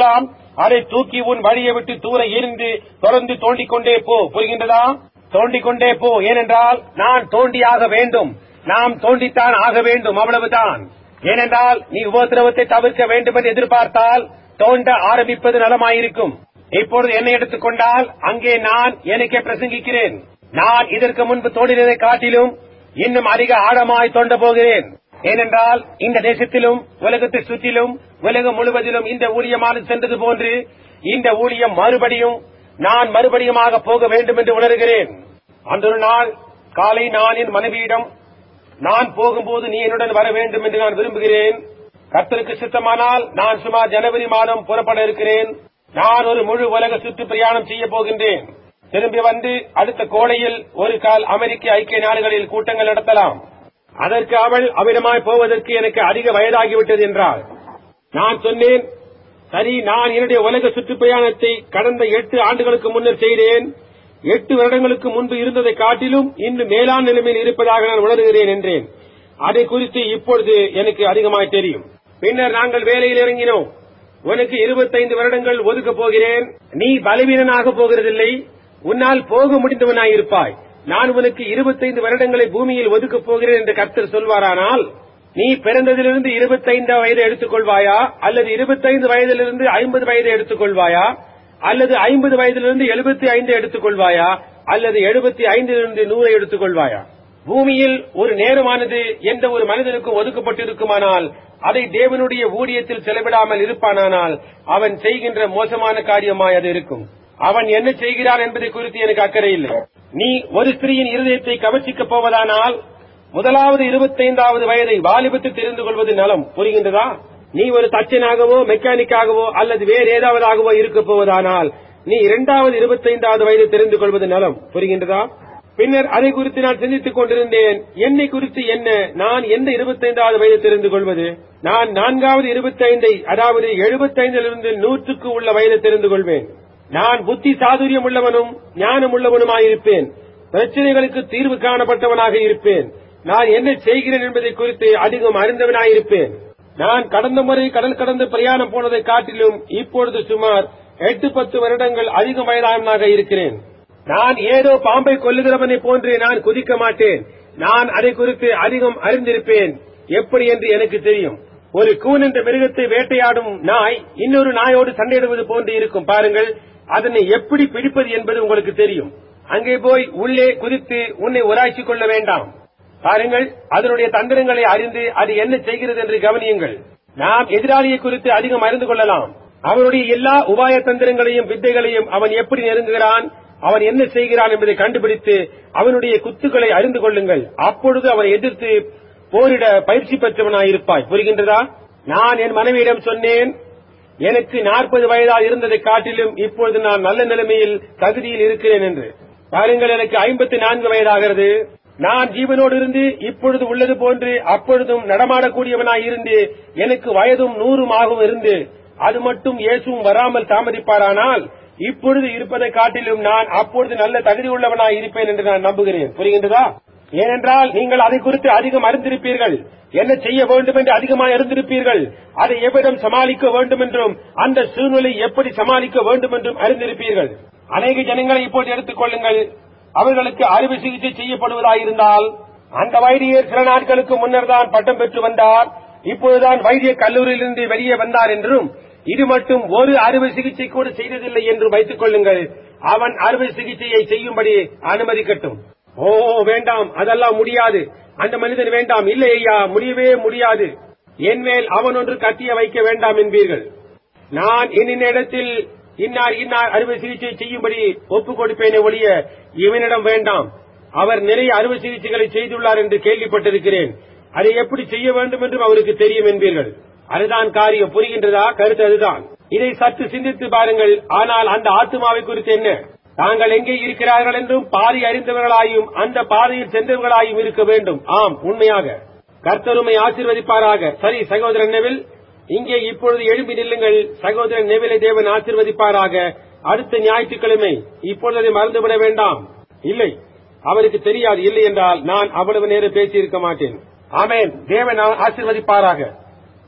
அதை தூக்கி உன் வழியை விட்டு தூர எரிந்து தொடர்ந்து தோண்டிக் கொண்டே போ புரிகின்றதா தோண்டிக் கொண்டே போ ஏனென்றால் நான் தோண்டியாக வேண்டும் நாம் தோண்டித்தான் ஆக வேண்டும் அவ்வளவுதான் ஏனென்றால் நீ உபத்திரவத்தை தவிர்க்க வேண்டும் என்று எதிர்பார்த்தால் தோண்ட ஆரம்பிப்பது நலமாயிருக்கும் இப்பொழுது என்னை எடுத்துக்கொண்டால் அங்கே நான் எனக்கே பிரசங்கிக்கிறேன் நான் இதற்கு முன்பு தோண்டினதை காட்டிலும் இன்னும் அதிக ஆழமாய் தோண்ட போகிறேன் ஏனென்றால் இந்த தேசத்திலும் உலகத்தை சுற்றிலும் உலகம் முழுவதிலும் இந்த ஊழியமானது சென்றது போன்று இந்த ஊழியம் மறுபடியும் நான் மறுபடியுமாக போக வேண்டும் என்று உணர்கிறேன் அன்றொரு நாள் காலை நான் என் மனைவியிடம் நான் போகும்போது நீ என்னுடன் வர வேண்டும் என்று நான் விரும்புகிறேன் கர்த்தருக்கு சித்தமானால் நான் சுமார் ஜனவரி மாதம் புறப்பட இருக்கிறேன் நான் ஒரு முழு உலக சுற்று பிரயாணம் செய்ய போகின்றேன் திரும்பி வந்து அடுத்த கோடையில் ஒரு கால் அமெரிக்க ஐக்கிய நாடுகளில் கூட்டங்கள் நடத்தலாம் அதற்கு அவள் அவ்விடமாய் போவதற்கு எனக்கு அதிக வயதாகிவிட்டது என்றாள் நான் சொன்னேன் சரி நான் என்னுடைய உலக சுற்றுப்பயணத்தை கடந்த எட்டு ஆண்டுகளுக்கு முன்னர் செய்தேன் எட்டு வருடங்களுக்கு முன்பு இருந்ததை காட்டிலும் இன்னும் மேலாண் நிலைமையில் இருப்பதாக நான் உணர்கிறேன் என்றேன் அதை குறித்து இப்பொழுது எனக்கு அதிகமாய் தெரியும் பின்னர் நாங்கள் வேலையில் இறங்கினோம் உனக்கு இருபத்தைந்து வருடங்கள் ஒதுக்கப் போகிறேன் நீ பலவீனனாக போகிறதில்லை உன்னால் போக முடிந்தவனாய் இருப்பாய் நான் உனக்கு இருபத்தைந்து வருடங்களை பூமியில் ஒதுக்கப் போகிறேன் என்று கர்த்தர் சொல்வாரானால் நீ பிறந்ததிலிருந்து இருபத்தைந்து வயதை எடுத்துக்கொள்வாயா அல்லது இருபத்தைந்து வயதிலிருந்து ஐம்பது வயதை எடுத்துக்கொள்வாயா அல்லது ஐம்பது வயதிலிருந்து எழுபத்தி ஐந்து எடுத்துக்கொள்வாயா அல்லது எழுபத்தி ஐந்திலிருந்து நூறை எடுத்துக்கொள்வாயா பூமியில் ஒரு நேரமானது எந்த ஒரு மனிதனுக்கும் ஒதுக்கப்பட்டிருக்குமானால் அதை தேவனுடைய ஊழியத்தில் செலவிடாமல் இருப்பானானால் அவன் செய்கின்ற மோசமான காரியமாய் அது இருக்கும் அவன் என்ன செய்கிறான் என்பதை குறித்து எனக்கு அக்கறை இல்லை நீ ஒரு ஸ்திரீயின் இருதயத்தை கவர்ச்சிக்கப் போவதானால் முதலாவது இருபத்தைந்தாவது வயதை வாலிபத்தில் தெரிந்து கொள்வது நலம் புரிகின்றதா நீ ஒரு தச்சனாகவோ மெக்கானிக்காகவோ அல்லது வேறு ஏதாவதாகவோ இருக்கப் போவதானால் நீ இரண்டாவது இருபத்தைந்தாவது வயதை தெரிந்து கொள்வது நலம் புரிகின்றதா பின்னர் அதை குறித்து நான் சிந்தித்துக் கொண்டிருந்தேன் என்னை குறித்து என்ன நான் எந்த இருபத்தைந்தாவது வயதை தெரிந்து கொள்வது நான் நான்காவது இருபத்தைந்தை அதாவது எழுபத்தைந்திலிருந்து நூற்றுக்கு உள்ள வயதை தெரிந்து கொள்வேன் நான் புத்தி சாதுரியம் உள்ளவனும் ஞானம் உள்ளவனுமாயிருப்பேன் பிரச்சனைகளுக்கு தீர்வு காணப்பட்டவனாக இருப்பேன் நான் என்ன செய்கிறேன் என்பதை குறித்து அதிகம் அறிந்தவனாயிருப்பேன் நான் கடந்த முறை கடல் கடந்து பிரயாணம் போனதை காட்டிலும் இப்பொழுது சுமார் எட்டு பத்து வருடங்கள் அதிக வயதானவனாக இருக்கிறேன் நான் ஏதோ பாம்பை கொல்லுகிறவனை போன்று நான் குதிக்க மாட்டேன் நான் அதை குறித்து அதிகம் அறிந்திருப்பேன் எப்படி என்று எனக்கு தெரியும் ஒரு கூன் என்ற மிருகத்தை வேட்டையாடும் நாய் இன்னொரு நாயோடு சண்டையிடுவது போன்று இருக்கும் பாருங்கள் அதனை எப்படி பிடிப்பது என்பது உங்களுக்கு தெரியும் அங்கே போய் உள்ளே குதித்து உன்னை உராய்ச்சிக் கொள்ள வேண்டாம் பாருங்கள் அதனுடைய தந்திரங்களை அறிந்து அது என்ன செய்கிறது என்று கவனியுங்கள் நாம் எதிராளியை குறித்து அதிகம் அறிந்து கொள்ளலாம் அவனுடைய எல்லா உபாய தந்திரங்களையும் வித்தைகளையும் அவன் எப்படி நெருங்குகிறான் அவன் என்ன செய்கிறான் என்பதை கண்டுபிடித்து அவனுடைய குத்துக்களை அறிந்து கொள்ளுங்கள் அப்பொழுது அவனை எதிர்த்து போரிட பயிற்சி பெற்றவனாயிருப்பாய் புரிகின்றதா நான் என் மனைவியிடம் சொன்னேன் எனக்கு நாற்பது வயதாக இருந்ததை காட்டிலும் இப்பொழுது நான் நல்ல நிலைமையில் தகுதியில் இருக்கிறேன் என்று பாருங்கள் எனக்கு ஐம்பத்தி நான்கு வயதாகிறது நான் ஜீவனோடு இருந்து இப்பொழுது உள்ளது போன்று அப்பொழுதும் நடமாடக்கூடியவனாய் இருந்து எனக்கு வயதும் நூறுமாகவும் இருந்து அது மட்டும் இயேசுவும் வராமல் தாமதிப்பாரானால் இப்பொழுது இருப்பதை காட்டிலும் நான் அப்பொழுது நல்ல தகுதி உள்ளவனாய் இருப்பேன் என்று நான் நம்புகிறேன் புரிகின்றதா ஏனென்றால் நீங்கள் அதை குறித்து அதிகம் அறிந்திருப்பீர்கள் என்ன செய்ய வேண்டும் என்று அதிகமாக அறிந்திருப்பீர்கள் அதை எவ்விடம் சமாளிக்க வேண்டும் என்றும் அந்த சூழ்நிலை எப்படி சமாளிக்க வேண்டும் என்றும் அறிந்திருப்பீர்கள் அநேக ஜனங்களை இப்போது எடுத்துக் கொள்ளுங்கள் அவர்களுக்கு அறுவை சிகிச்சை செய்யப்படுவதாயிருந்தால் அந்த வைத்தியர் சில நாட்களுக்கு முன்னர் தான் பட்டம் பெற்று வந்தார் இப்பொழுதுதான் வைத்திய கல்லூரியிலிருந்து வெளியே வந்தார் என்றும் இது மட்டும் ஒரு அறுவை சிகிச்சை கூட செய்ததில்லை என்று வைத்துக் கொள்ளுங்கள் அவன் அறுவை சிகிச்சையை செய்யும்படி அனுமதிக்கட்டும் ஓ வேண்டாம் அதெல்லாம் முடியாது அந்த மனிதன் வேண்டாம் இல்லை ஐயா முடியவே முடியாது என் மேல் அவன் ஒன்று கத்திய வைக்க வேண்டாம் என்பீர்கள் நான் இன்னின் இடத்தில் இன்னார் இன்னார் அறுவை சிகிச்சை செய்யும்படி ஒப்புக் கொடுப்பேனே ஒழிய இவனிடம் வேண்டாம் அவர் நிறைய அறுவை சிகிச்சைகளை செய்துள்ளார் என்று கேள்விப்பட்டிருக்கிறேன் அதை எப்படி செய்ய வேண்டும் என்றும் அவருக்கு தெரியும் என்பீர்கள் அதுதான் காரியம் புரிகின்றதா கருத்து அதுதான் இதை சற்று சிந்தித்து பாருங்கள் ஆனால் அந்த ஆத்மாவை குறித்து என்ன தாங்கள் எங்கே இருக்கிறார்கள் என்றும் பாதை அறிந்தவர்களாயும் அந்த பாதையில் சென்றவர்களாயும் இருக்க வேண்டும் ஆம் உண்மையாக கர்த்தருமை ஆசீர்வதிப்பாராக சரி சகோதரன் நெவில் இங்கே இப்பொழுது எழும்பி நில்லுங்கள் சகோதரன் நெவிலை தேவன் ஆசீர்வதிப்பாராக அடுத்த ஞாயிற்றுக்கிழமை இப்பொழுது அதை மறந்துவிட வேண்டாம் இல்லை அவருக்கு தெரியாது இல்லை என்றால் நான் அவ்வளவு நேரம் பேசியிருக்க மாட்டேன் ஆமேன் தேவன் ஆசீர்வதிப்பாராக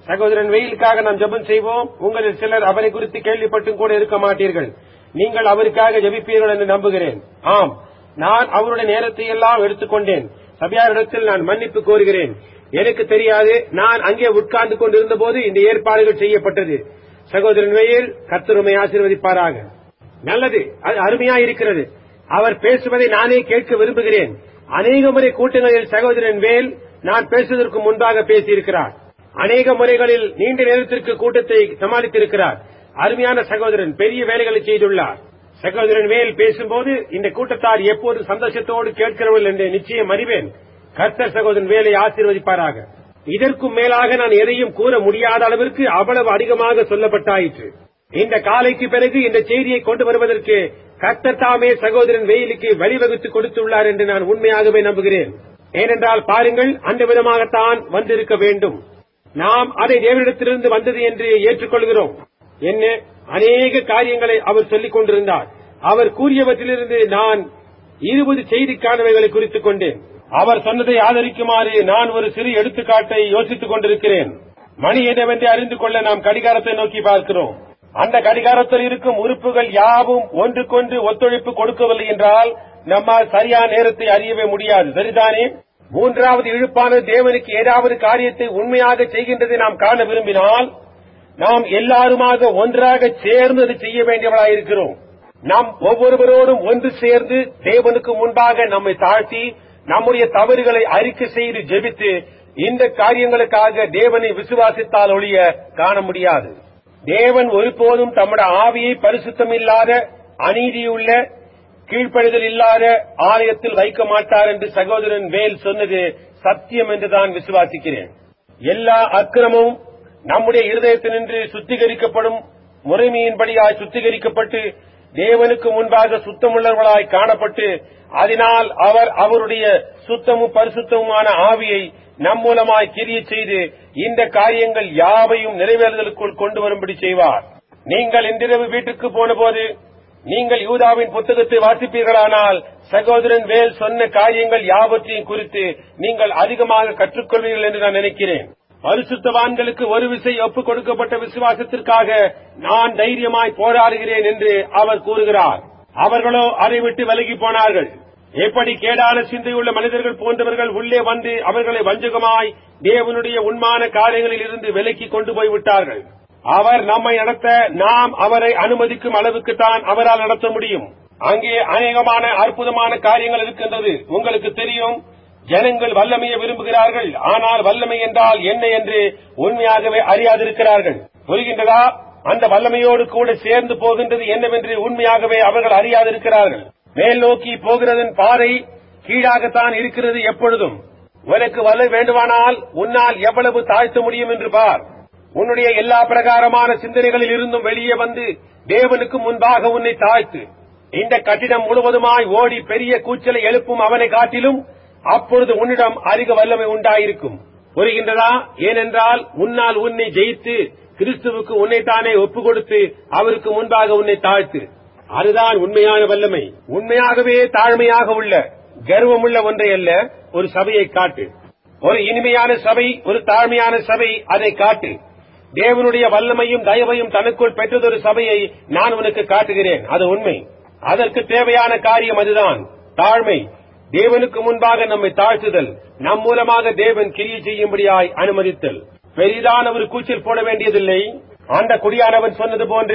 சகோதரன் வெயிலுக்காக நாம் ஜெபம் செய்வோம் உங்களில் சிலர் அவரை குறித்து கேள்விப்பட்டும் கூட இருக்க மாட்டீர்கள் நீங்கள் அவருக்காக ஜெபிப்பீர்கள் என்று நம்புகிறேன் ஆம் நான் அவருடைய நேரத்தை எல்லாம் எடுத்துக்கொண்டேன் சபையாரிடத்தில் நான் மன்னிப்பு கோருகிறேன் எனக்கு தெரியாது நான் அங்கே உட்கார்ந்து கொண்டிருந்த போது இந்த ஏற்பாடுகள் செய்யப்பட்டது சகோதரன் வெயில் கர்த்தருமை ஆசீர்வதிப்பாராக நல்லது அது அருமையா இருக்கிறது அவர் பேசுவதை நானே கேட்க விரும்புகிறேன் அநேக முறை கூட்டங்களில் சகோதரன் வேல் நான் பேசுவதற்கு முன்பாக பேசியிருக்கிறார் அநேக முறைகளில் நீண்ட நேரத்திற்கு கூட்டத்தை சமாளித்திருக்கிறார் அருமையான சகோதரன் பெரிய வேலைகளை செய்துள்ளார் சகோதரன் வேல் பேசும்போது இந்த கூட்டத்தார் எப்போது சந்தோஷத்தோடு கேட்கிறவர்கள் என்று நிச்சயம் அறிவேன் கர்த்தர் சகோதரன் வேலை ஆசீர்வதிப்பாராக இதற்கும் மேலாக நான் எதையும் கூற முடியாத அளவிற்கு அவ்வளவு அதிகமாக சொல்லப்பட்டாயிற்று இந்த காலைக்கு பிறகு இந்த செய்தியை கொண்டு வருவதற்கு கர்த்தர் தாமே சகோதரன் வெயிலுக்கு வழிவகுத்து கொடுத்துள்ளார் என்று நான் உண்மையாகவே நம்புகிறேன் ஏனென்றால் பாருங்கள் அந்த விதமாகத்தான் வந்திருக்க வேண்டும் நாம் அதை தேவனிடத்திலிருந்து வந்தது என்று ஏற்றுக்கொள்கிறோம் என்ன அநேக காரியங்களை அவர் சொல்லிக் கொண்டிருந்தார் அவர் கூறியவற்றிலிருந்து நான் இருபது செய்திக்கானவைகளை குறித்துக் கொண்டேன் அவர் சொன்னதை ஆதரிக்குமாறு நான் ஒரு சிறு எடுத்துக்காட்டை யோசித்துக் கொண்டிருக்கிறேன் மணி என்னவென்று அறிந்து கொள்ள நாம் கடிகாரத்தை நோக்கி பார்க்கிறோம் அந்த கடிகாரத்தில் இருக்கும் உறுப்புகள் யாவும் ஒன்றுக்கொன்று ஒத்துழைப்பு கொடுக்கவில்லை என்றால் நம்மால் சரியான நேரத்தை அறியவே முடியாது சரிதானே மூன்றாவது இழுப்பான தேவனுக்கு ஏதாவது காரியத்தை உண்மையாக செய்கின்றதை நாம் காண விரும்பினால் நாம் எல்லாருமாக ஒன்றாக சேர்ந்து அதை செய்ய வேண்டியவர்களாயிருக்கிறோம் நாம் ஒவ்வொருவரோடும் ஒன்று சேர்ந்து தேவனுக்கு முன்பாக நம்மை தாழ்த்தி நம்முடைய தவறுகளை அறிக்கை செய்து ஜெபித்து இந்த காரியங்களுக்காக தேவனை விசுவாசித்தால் ஒழிய காண முடியாது தேவன் ஒருபோதும் தம்முடைய ஆவியை பரிசுத்தம் இல்லாத அநீதியுள்ள கீழ்ப்படிதல் இல்லாத ஆலயத்தில் வைக்க மாட்டார் என்று சகோதரன் வேல் சொன்னது சத்தியம் என்று தான் விசுவாசிக்கிறேன் எல்லா அக்கிரமும் நம்முடைய இருதயத்தினின்று சுத்திகரிக்கப்படும் முறைமையின்படியாய் சுத்திகரிக்கப்பட்டு தேவனுக்கு முன்பாக சுத்தமுள்ளவர்களாய் காணப்பட்டு அதனால் அவர் அவருடைய சுத்தமும் பரிசுத்தமுமான ஆவியை நம் மூலமாய் கிரிய செய்து இந்த காரியங்கள் யாவையும் நிறைவேறுதலுக்குள் கொண்டு வரும்படி செய்வார் நீங்கள் இன்றிரவு வீட்டுக்கு போனபோது நீங்கள் யூதாவின் புத்தகத்தை வாசிப்பீர்களானால் சகோதரன் வேல் சொன்ன காரியங்கள் யாவற்றையும் குறித்து நீங்கள் அதிகமாக கற்றுக்கொள்வீர்கள் என்று நான் நினைக்கிறேன் பரிசுத்தவான்களுக்கு ஒரு விசை ஒப்புக் கொடுக்கப்பட்ட விசுவாசத்திற்காக நான் தைரியமாய் போராடுகிறேன் என்று அவர் கூறுகிறார் அவர்களோ அதை விட்டு விலகி போனார்கள் எப்படி கேடான சிந்தையுள்ள மனிதர்கள் போன்றவர்கள் உள்ளே வந்து அவர்களை வஞ்சகமாய் தேவனுடைய உண்மான காரியங்களில் இருந்து விலக்கி கொண்டு போய் விட்டார்கள் அவர் நம்மை நடத்த நாம் அவரை அனுமதிக்கும் அளவுக்கு தான் அவரால் நடத்த முடியும் அங்கே அநேகமான அற்புதமான காரியங்கள் இருக்கின்றது உங்களுக்கு தெரியும் ஜனங்கள் வல்லமையை விரும்புகிறார்கள் ஆனால் வல்லமை என்றால் என்ன என்று உண்மையாகவே அறியாதிருக்கிறார்கள் புரிகின்றதா அந்த வல்லமையோடு கூட சேர்ந்து போகின்றது என்னவென்று உண்மையாகவே அவர்கள் அறியாதிருக்கிறார்கள் மேல் நோக்கி போகிறதன் பாதை கீழாகத்தான் இருக்கிறது எப்பொழுதும் உனக்கு வல்ல வேண்டுமானால் உன்னால் எவ்வளவு தாழ்த்த முடியும் என்று பார் உன்னுடைய எல்லா பிரகாரமான சிந்தனைகளில் இருந்தும் வெளியே வந்து தேவனுக்கு முன்பாக உன்னை தாழ்த்து இந்த கட்டிடம் முழுவதுமாய் ஓடி பெரிய கூச்சலை எழுப்பும் அவனை காட்டிலும் அப்பொழுது உன்னிடம் அதிக வல்லமை உண்டாயிருக்கும் புரிகின்றதா ஏனென்றால் உன்னால் உன்னை ஜெயித்து கிறிஸ்துவுக்கு உன்னைத்தானே ஒப்புக் கொடுத்து அவருக்கு முன்பாக உன்னை தாழ்த்து அதுதான் உண்மையான வல்லமை உண்மையாகவே தாழ்மையாக உள்ள கர்வமுள்ள ஒன்றை அல்ல ஒரு சபையை காட்டு ஒரு இனிமையான சபை ஒரு தாழ்மையான சபை அதை காட்டு தேவனுடைய வல்லமையும் தயவையும் தனக்குள் பெற்றதொரு சபையை நான் உனக்கு காட்டுகிறேன் அது உண்மை அதற்கு தேவையான காரியம் அதுதான் தாழ்மை தேவனுக்கு முன்பாக நம்மை தாழ்த்துதல் நம் மூலமாக தேவன் கிரியை செய்யும்படியாய் அனுமதித்தல் பெரிதான ஒரு கூச்சல் போட வேண்டியதில்லை அந்த குடியானவன் சொன்னது போன்று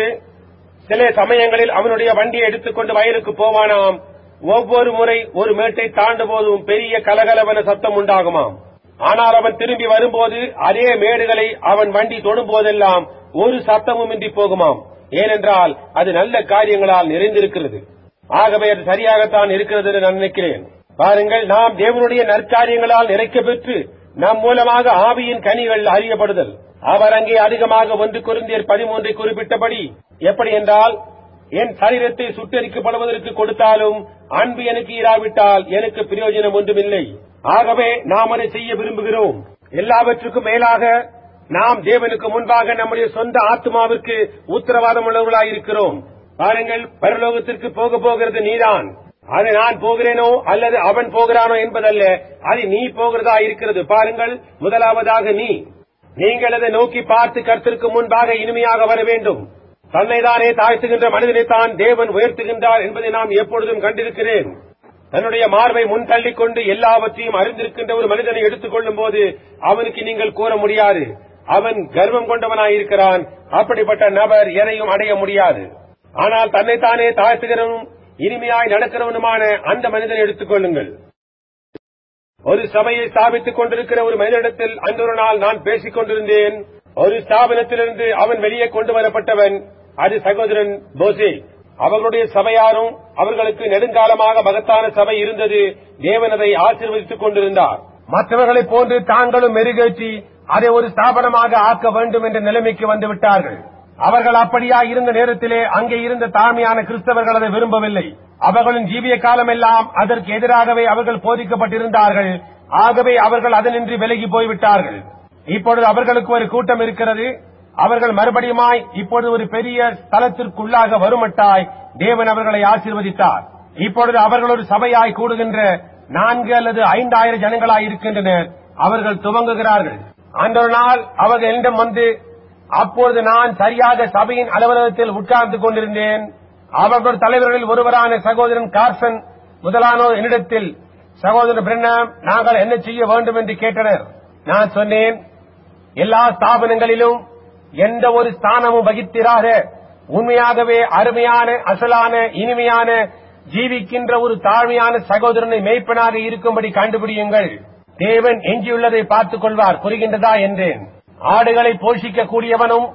சில சமயங்களில் அவனுடைய வண்டியை எடுத்துக்கொண்டு வயலுக்கு போவானாம் ஒவ்வொரு முறை ஒரு மேட்டை தாண்டும் போதும் பெரிய கலகலவன சத்தம் உண்டாகுமாம் ஆனால் அவன் திரும்பி வரும்போது அதே மேடுகளை அவன் வண்டி தொடும் போதெல்லாம் ஒரு சத்தமும் இன்றி போகுமாம் ஏனென்றால் அது நல்ல காரியங்களால் நிறைந்திருக்கிறது ஆகவே அது சரியாகத்தான் இருக்கிறது என்று நான் நினைக்கிறேன் பாருங்கள் நாம் தேவனுடைய நற்காரியங்களால் நிறைக்க பெற்று நம் மூலமாக ஆவியின் கனிகள் அறியப்படுதல் அவர் அங்கே அதிகமாக ஒன்று குருந்தியர் பதிமூன்றை குறிப்பிட்டபடி எப்படி என்றால் என் சரீரத்தை சுட்டரிக்கப்படுவதற்கு கொடுத்தாலும் அன்பு எனக்கு இராவிட்டால் எனக்கு பிரயோஜனம் ஒன்றுமில்லை ஆகவே நாம் அதை செய்ய விரும்புகிறோம் எல்லாவற்றுக்கும் மேலாக நாம் தேவனுக்கு முன்பாக நம்முடைய சொந்த ஆத்மாவிற்கு உத்தரவாதம் உள்ளவர்களாயிருக்கிறோம் பாருங்கள் பரலோகத்திற்கு போக போகிறது நீதான் அது நான் போகிறேனோ அல்லது அவன் போகிறானோ என்பதல்ல அது நீ போகிறதா இருக்கிறது பாருங்கள் முதலாவதாக நீ நீங்கள் அதை நோக்கி பார்த்து கர்த்தருக்கு முன்பாக இனிமையாக வர வேண்டும் தன்னைதானே தாழ்த்துகின்ற மனிதனைத்தான் தேவன் உயர்த்துகின்றார் என்பதை நாம் எப்பொழுதும் கண்டிருக்கிறேன் தன்னுடைய மார்பை முன் தள்ளிக் கொண்டு எல்லாவற்றையும் அறிந்திருக்கின்ற ஒரு மனிதனை எடுத்துக் கொள்ளும் போது அவனுக்கு நீங்கள் கூற முடியாது அவன் கர்வம் கொண்டவனாயிருக்கிறான் அப்படிப்பட்ட நபர் எதையும் அடைய முடியாது ஆனால் தன்னைத்தானே தாழ்த்துகிறவனும் இனிமையாய் நடக்கிறவனுமான அந்த மனிதனை எடுத்துக் கொள்ளுங்கள் ஒரு சபையை ஸ்தாபித்துக் கொண்டிருக்கிற ஒரு மனிதனிடத்தில் அன்றொரு நாள் நான் பேசிக் கொண்டிருந்தேன் ஒரு ஸ்தாபனத்திலிருந்து அவன் வெளியே கொண்டு வரப்பட்டவன் அது சகோதரன் போசே அவர்களுடைய சபையாரும் அவர்களுக்கு நெடுங்காலமாக மகத்தான சபை இருந்தது தேவன் அதை ஆசீர்வதித்துக் கொண்டிருந்தார் மற்றவர்களைப் போன்று தாங்களும் மெருகேற்றி அதை ஒரு ஸ்தாபனமாக ஆக்க வேண்டும் என்ற நிலைமைக்கு வந்து விட்டார்கள் அவர்கள் அப்படியா இருந்த நேரத்திலே அங்கே இருந்த தாழ்மையான கிறிஸ்தவர்கள் அதை விரும்பவில்லை அவர்களின் ஜீவிய காலமெல்லாம் அதற்கு எதிராகவே அவர்கள் போதிக்கப்பட்டிருந்தார்கள் ஆகவே அவர்கள் அதனின்றி விலகி போய்விட்டார்கள் இப்பொழுது அவர்களுக்கு ஒரு கூட்டம் இருக்கிறது அவர்கள் மறுபடியுமாய் இப்பொழுது ஒரு பெரிய ஸ்தலத்திற்குள்ளாக வருமட்டாய் தேவன் அவர்களை ஆசீர்வதித்தார் இப்பொழுது அவர்கள் ஒரு சபையாய் கூடுகின்ற நான்கு அல்லது ஐந்தாயிரம் ஜனங்களாய் இருக்கின்றனர் அவர்கள் துவங்குகிறார்கள் அன்றொரு நாள் அவர்கள் என்னிடம் வந்து அப்பொழுது நான் சரியாக சபையின் அலுவலகத்தில் உட்கார்ந்து கொண்டிருந்தேன் அவர்கள் தலைவர்களில் ஒருவரான சகோதரன் கார்சன் முதலானோர் என்னிடத்தில் சகோதரன் பிரண்ணாம் நாங்கள் என்ன செய்ய வேண்டும் என்று கேட்டனர் நான் சொன்னேன் எல்லா ஸ்தாபனங்களிலும் எந்த ஒரு ஸ்தானமும் வகித்திராத உண்மையாகவே அருமையான அசலான இனிமையான ஜீவிக்கின்ற ஒரு தாழ்மையான சகோதரனை மெய்ப்பனாக இருக்கும்படி கண்டுபிடியுங்கள் தேவன் எஞ்சியுள்ளதை பார்த்துக் கொள்வார் புரிகின்றதா என்றேன் ஆடுகளை போஷிக்க கூடியவனும்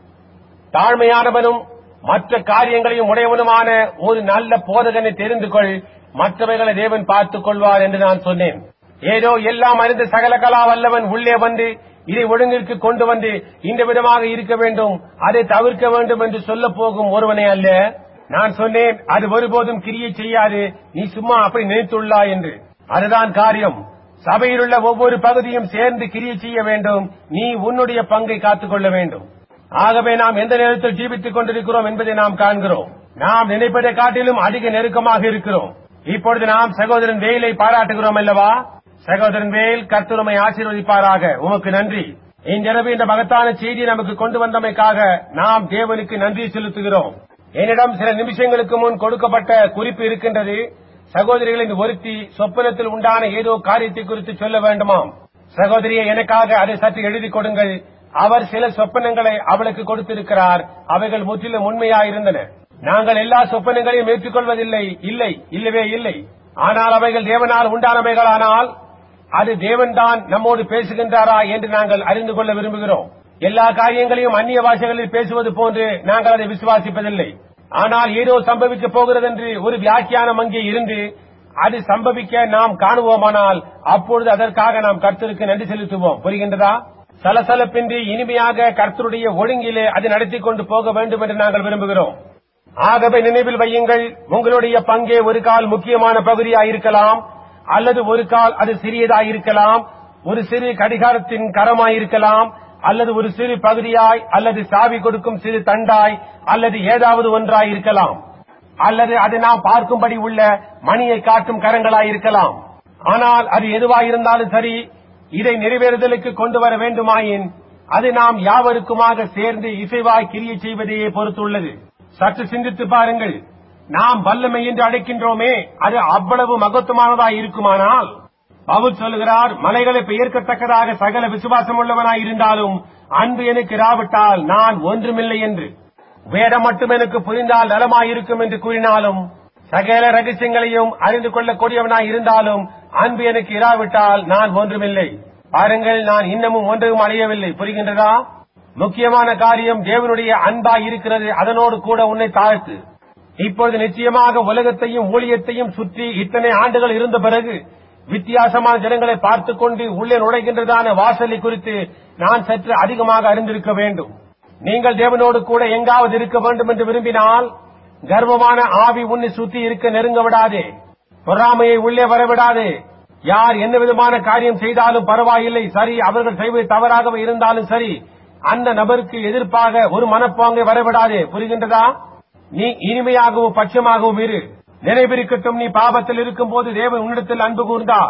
தாழ்மையானவனும் மற்ற காரியங்களையும் உடையவனுமான ஒரு நல்ல போதகனை தெரிந்து கொள் மற்றவைகளை தேவன் பார்த்துக் கொள்வார் என்று நான் சொன்னேன் ஏதோ எல்லாம் அறிந்த சகல கலா வல்லவன் உள்ளே வந்து இதை ஒழுங்கிற்கு கொண்டு வந்து இந்த விதமாக இருக்க வேண்டும் அதை தவிர்க்க வேண்டும் என்று சொல்ல போகும் ஒருவனே அல்ல நான் சொன்னேன் அது ஒருபோதும் கிரியை செய்யாது நீ சும்மா அப்படி நினைத்துள்ளாய் என்று அதுதான் காரியம் சபையில் உள்ள ஒவ்வொரு பகுதியும் சேர்ந்து கிரியை செய்ய வேண்டும் நீ உன்னுடைய பங்கை காத்துக் கொள்ள வேண்டும் ஆகவே நாம் எந்த நேரத்தில் ஜீவித்துக் கொண்டிருக்கிறோம் என்பதை நாம் காண்கிறோம் நாம் நினைப்பதை காட்டிலும் அதிக நெருக்கமாக இருக்கிறோம் இப்பொழுது நாம் சகோதரன் வேலை பாராட்டுகிறோம் அல்லவா சகோதரன் வேல் கர்த்தருமை ஆசீர்வதிப்பாராக உமக்கு நன்றி இன்றிரவு இந்த மகத்தான செய்தி நமக்கு கொண்டு வந்தமைக்காக நாம் தேவனுக்கு நன்றி செலுத்துகிறோம் என்னிடம் சில நிமிஷங்களுக்கு முன் கொடுக்கப்பட்ட குறிப்பு இருக்கின்றது சகோதரிகளின் ஒருத்தி சொப்பனத்தில் உண்டான ஏதோ காரியத்தை குறித்து சொல்ல வேண்டுமாம் சகோதரியை எனக்காக அதை சற்று எழுதி கொடுங்கள் அவர் சில சொப்பனங்களை அவளுக்கு கொடுத்திருக்கிறார் அவைகள் முற்றிலும் உண்மையாயிருந்தன நாங்கள் எல்லா சொப்பனங்களையும் ஏற்றுக்கொள்வதில்லை இல்லை இல்லவே இல்லை ஆனால் அவைகள் தேவனால் உண்டானவைகளானால் அது தேவன்தான் நம்மோடு பேசுகின்றாரா என்று நாங்கள் அறிந்து கொள்ள விரும்புகிறோம் எல்லா காரியங்களையும் அந்நிய பாஷைகளில் பேசுவது போன்று நாங்கள் அதை விசுவாசிப்பதில்லை ஆனால் ஏதோ சம்பவிக்க போகிறது என்று ஒரு வியாக்கியானம் அங்கே இருந்து அது சம்பவிக்க நாம் காணுவோமானால் அப்பொழுது அதற்காக நாம் கர்த்தருக்கு நன்றி செலுத்துவோம் புரிகின்றதா சலசலப்பின்றி இனிமையாக கர்த்தருடைய ஒழுங்கிலே அதை நடத்தி கொண்டு போக வேண்டும் என்று நாங்கள் விரும்புகிறோம் ஆகவே நினைவில் வையுங்கள் உங்களுடைய பங்கே ஒரு கால் முக்கியமான பகுதியாயிருக்கலாம் அல்லது ஒரு கால் அது சிறியதாயிருக்கலாம் ஒரு சிறு கடிகாரத்தின் கரமாயிருக்கலாம் அல்லது ஒரு சிறு பகுதியாய் அல்லது சாவி கொடுக்கும் சிறு தண்டாய் அல்லது ஏதாவது ஒன்றாய் இருக்கலாம் அல்லது அது நாம் பார்க்கும்படி உள்ள மணியை காட்டும் கரங்களாயிருக்கலாம் ஆனால் அது எதுவாயிருந்தாலும் சரி இதை நிறைவேறுதலுக்கு கொண்டு வர வேண்டுமாயின் அது நாம் யாவருக்குமாக சேர்ந்து இசைவாய் கிரியை செய்வதையே பொறுத்துள்ளது சற்று சிந்தித்து பாருங்கள் நாம் வல்லமை என்று அழைக்கின்றோமே அது அவ்வளவு மகத்துவமானதாய் இருக்குமானால் பவுல் சொல்லுகிறார் மலைகளை பெயர்க்கத்தக்கதாக சகல விசுவாசம் உள்ளவனாய் இருந்தாலும் அன்பு எனக்கு இராவிட்டால் நான் ஒன்றுமில்லை என்று வேதம் மட்டும் எனக்கு புரிந்தால் நலமாயிருக்கும் என்று கூறினாலும் சகல ரகசியங்களையும் அறிந்து கொள்ளக்கூடியவனாய் இருந்தாலும் அன்பு எனக்கு இராவிட்டால் நான் ஒன்றுமில்லை பாருங்கள் நான் இன்னமும் ஒன்றையும் அடையவில்லை புரிகின்றதா முக்கியமான காரியம் தேவனுடைய அன்பாய் இருக்கிறது அதனோடு கூட உன்னை தாழ்த்து இப்பொழுது நிச்சயமாக உலகத்தையும் ஊழியத்தையும் சுற்றி இத்தனை ஆண்டுகள் இருந்த பிறகு வித்தியாசமான ஜனங்களை பார்த்துக் கொண்டு உள்ளே நுழைகின்றதான வாசலை குறித்து நான் சற்று அதிகமாக அறிந்திருக்க வேண்டும் நீங்கள் தேவனோடு கூட எங்காவது இருக்க வேண்டும் என்று விரும்பினால் கர்வமான ஆவி உன்னை சுத்தி இருக்க நெருங்க விடாதே பொறாமையை உள்ளே வரவிடாதே யார் என்ன விதமான காரியம் செய்தாலும் பரவாயில்லை சரி அவர்கள் செய்வது தவறாகவே இருந்தாலும் சரி அந்த நபருக்கு எதிர்ப்பாக ஒரு மனப்பாங்கை வரவிடாதே புரிகின்றதா நீ இனிமையாகவும் பட்சமாகவும் இரு நினைவிருக்கட்டும் நீ பாபத்தில் இருக்கும் போது தேவன் உன்னிடத்தில் அன்பு கூர்ந்தார்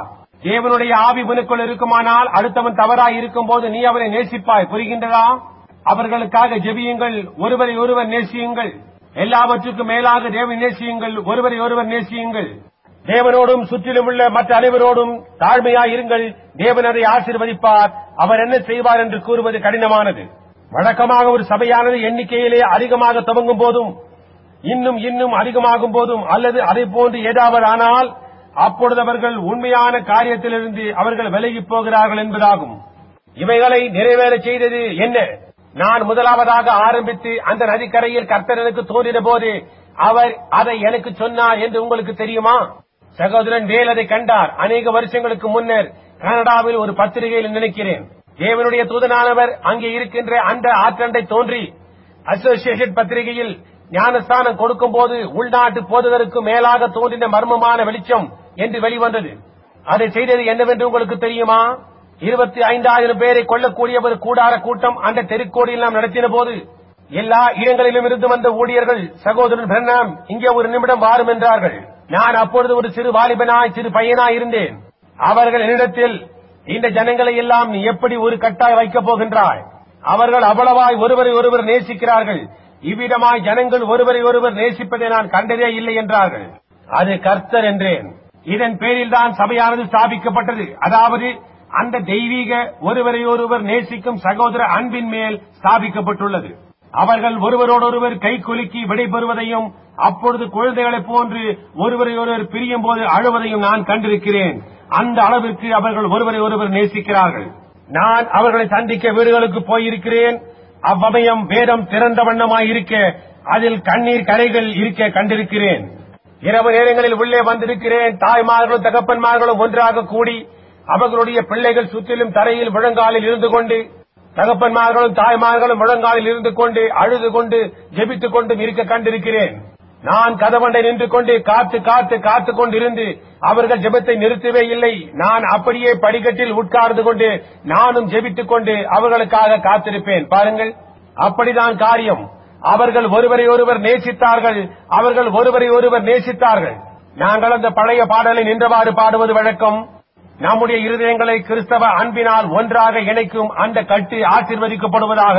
தேவனுடைய ஆவி உனக்குள் இருக்குமானால் அடுத்தவன் தவறாய் இருக்கும் போது நீ அவனை நேசிப்பாய் புரிகின்றதா அவர்களுக்காக ஜெபியுங்கள் ஒருவரை ஒருவர் நேசியுங்கள் எல்லாவற்றுக்கும் மேலாக தேவனை நேசியுங்கள் ஒருவரை ஒருவர் நேசியுங்கள் தேவனோடும் சுற்றிலும் உள்ள மற்ற அனைவரோடும் தாழ்மையாய் இருங்கள் தேவன் அதை ஆசீர்வதிப்பார் அவர் என்ன செய்வார் என்று கூறுவது கடினமானது வழக்கமாக ஒரு சபையானது எண்ணிக்கையிலே அதிகமாக துவங்கும் போதும் இன்னும் இன்னும் அதிகமாகும் போதும் அல்லது அதை போன்று ஏதாவது ஆனால் அப்பொழுது அவர்கள் உண்மையான காரியத்திலிருந்து அவர்கள் விலகிப் போகிறார்கள் என்பதாகும் இவைகளை நிறைவேற செய்தது என்ன நான் முதலாவதாக ஆரம்பித்து அந்த நதிக்கரையில் கர்த்தர் எனக்கு தோன்றின போது அவர் அதை எனக்கு சொன்னார் என்று உங்களுக்கு தெரியுமா சகோதரன் வேல் அதை கண்டார் அநேக வருஷங்களுக்கு முன்னர் கனடாவில் ஒரு பத்திரிகையில் நினைக்கிறேன் தேவனுடைய தூதனானவர் அங்கே இருக்கின்ற அந்த ஆற்றண்டை தோன்றி அசோசியேஷன் பத்திரிகையில் ஞானஸ்தானம் கொடுக்கும் போது உள்நாட்டு போதகருக்கு மேலாக தோன்றின மர்மமான வெளிச்சம் என்று வெளிவந்தது அதை செய்தது என்னவென்று உங்களுக்கு தெரியுமா இருபத்தி ஐந்தாயிரம் பேரை கொள்ளக்கூடிய ஒரு கூடார கூட்டம் அந்த தெருக்கோடியில் நாம் நடத்தின போது எல்லா இடங்களிலும் இருந்து வந்த ஊழியர்கள் சகோதரன் பிரண்ணாம் இங்கே ஒரு நிமிடம் வாரும் என்றார்கள் நான் அப்பொழுது ஒரு சிறு வாலிபனாய் சிறு பையனாய் இருந்தேன் அவர்கள் என்னிடத்தில் இந்த ஜனங்களை எல்லாம் நீ எப்படி ஒரு கட்டாய் வைக்கப் போகின்றாய் அவர்கள் அவ்வளவாய் ஒருவரை ஒருவர் நேசிக்கிறார்கள் இவ்விதமாய் ஜனங்கள் ஒருவரை ஒருவர் நேசிப்பதை நான் கண்டதே இல்லை என்றார்கள் அது கர்த்தர் என்றேன் இதன் பேரில் தான் சபையானது ஸ்தாபிக்கப்பட்டது அதாவது அந்த தெய்வீக ஒருவரை ஒருவர் நேசிக்கும் சகோதர அன்பின் மேல் ஸ்தாபிக்கப்பட்டுள்ளது அவர்கள் ஒருவரோடொருவர் கை குலுக்கி விடைபெறுவதையும் அப்பொழுது குழந்தைகளைப் போன்று ஒருவரை ஒருவர் பிரியும் போது அழுவதையும் நான் கண்டிருக்கிறேன் அந்த அளவிற்கு அவர்கள் ஒருவரை ஒருவர் நேசிக்கிறார்கள் நான் அவர்களை சந்திக்க வீடுகளுக்கு போயிருக்கிறேன் அவ்வமயம் வேதம் திறந்த வண்ணமாய் இருக்க அதில் கண்ணீர் கரைகள் இருக்க கண்டிருக்கிறேன் இரவு நேரங்களில் உள்ளே வந்திருக்கிறேன் தாய்மார்களும் தகப்பன்மார்களும் ஒன்றாக கூடி அவர்களுடைய பிள்ளைகள் சுற்றிலும் தரையில் முழங்காலில் இருந்து கொண்டு தகப்பன்மார்களும் தாய்மார்களும் முழங்காலில் இருந்து கொண்டு அழுது கொண்டு ஜெபித்துக் கொண்டும் இருக்க கண்டிருக்கிறேன் நான் கதவண்டை நின்று கொண்டு காத்து காத்து காத்து கொண்டிருந்து அவர்கள் ஜெபத்தை நிறுத்தவே இல்லை நான் அப்படியே படிக்கட்டில் உட்கார்ந்து கொண்டு நானும் ஜெபித்துக் கொண்டு அவர்களுக்காக காத்திருப்பேன் பாருங்கள் அப்படிதான் காரியம் அவர்கள் ஒருவரை ஒருவர் நேசித்தார்கள் அவர்கள் ஒருவரை ஒருவர் நேசித்தார்கள் நாங்கள் அந்த பழைய பாடலை நின்றவாறு பாடுவது வழக்கம் நம்முடைய இருதயங்களை கிறிஸ்தவ அன்பினால் ஒன்றாக இணைக்கும் அந்த கட்டு ஆசீர்வதிக்கப்படுவதாக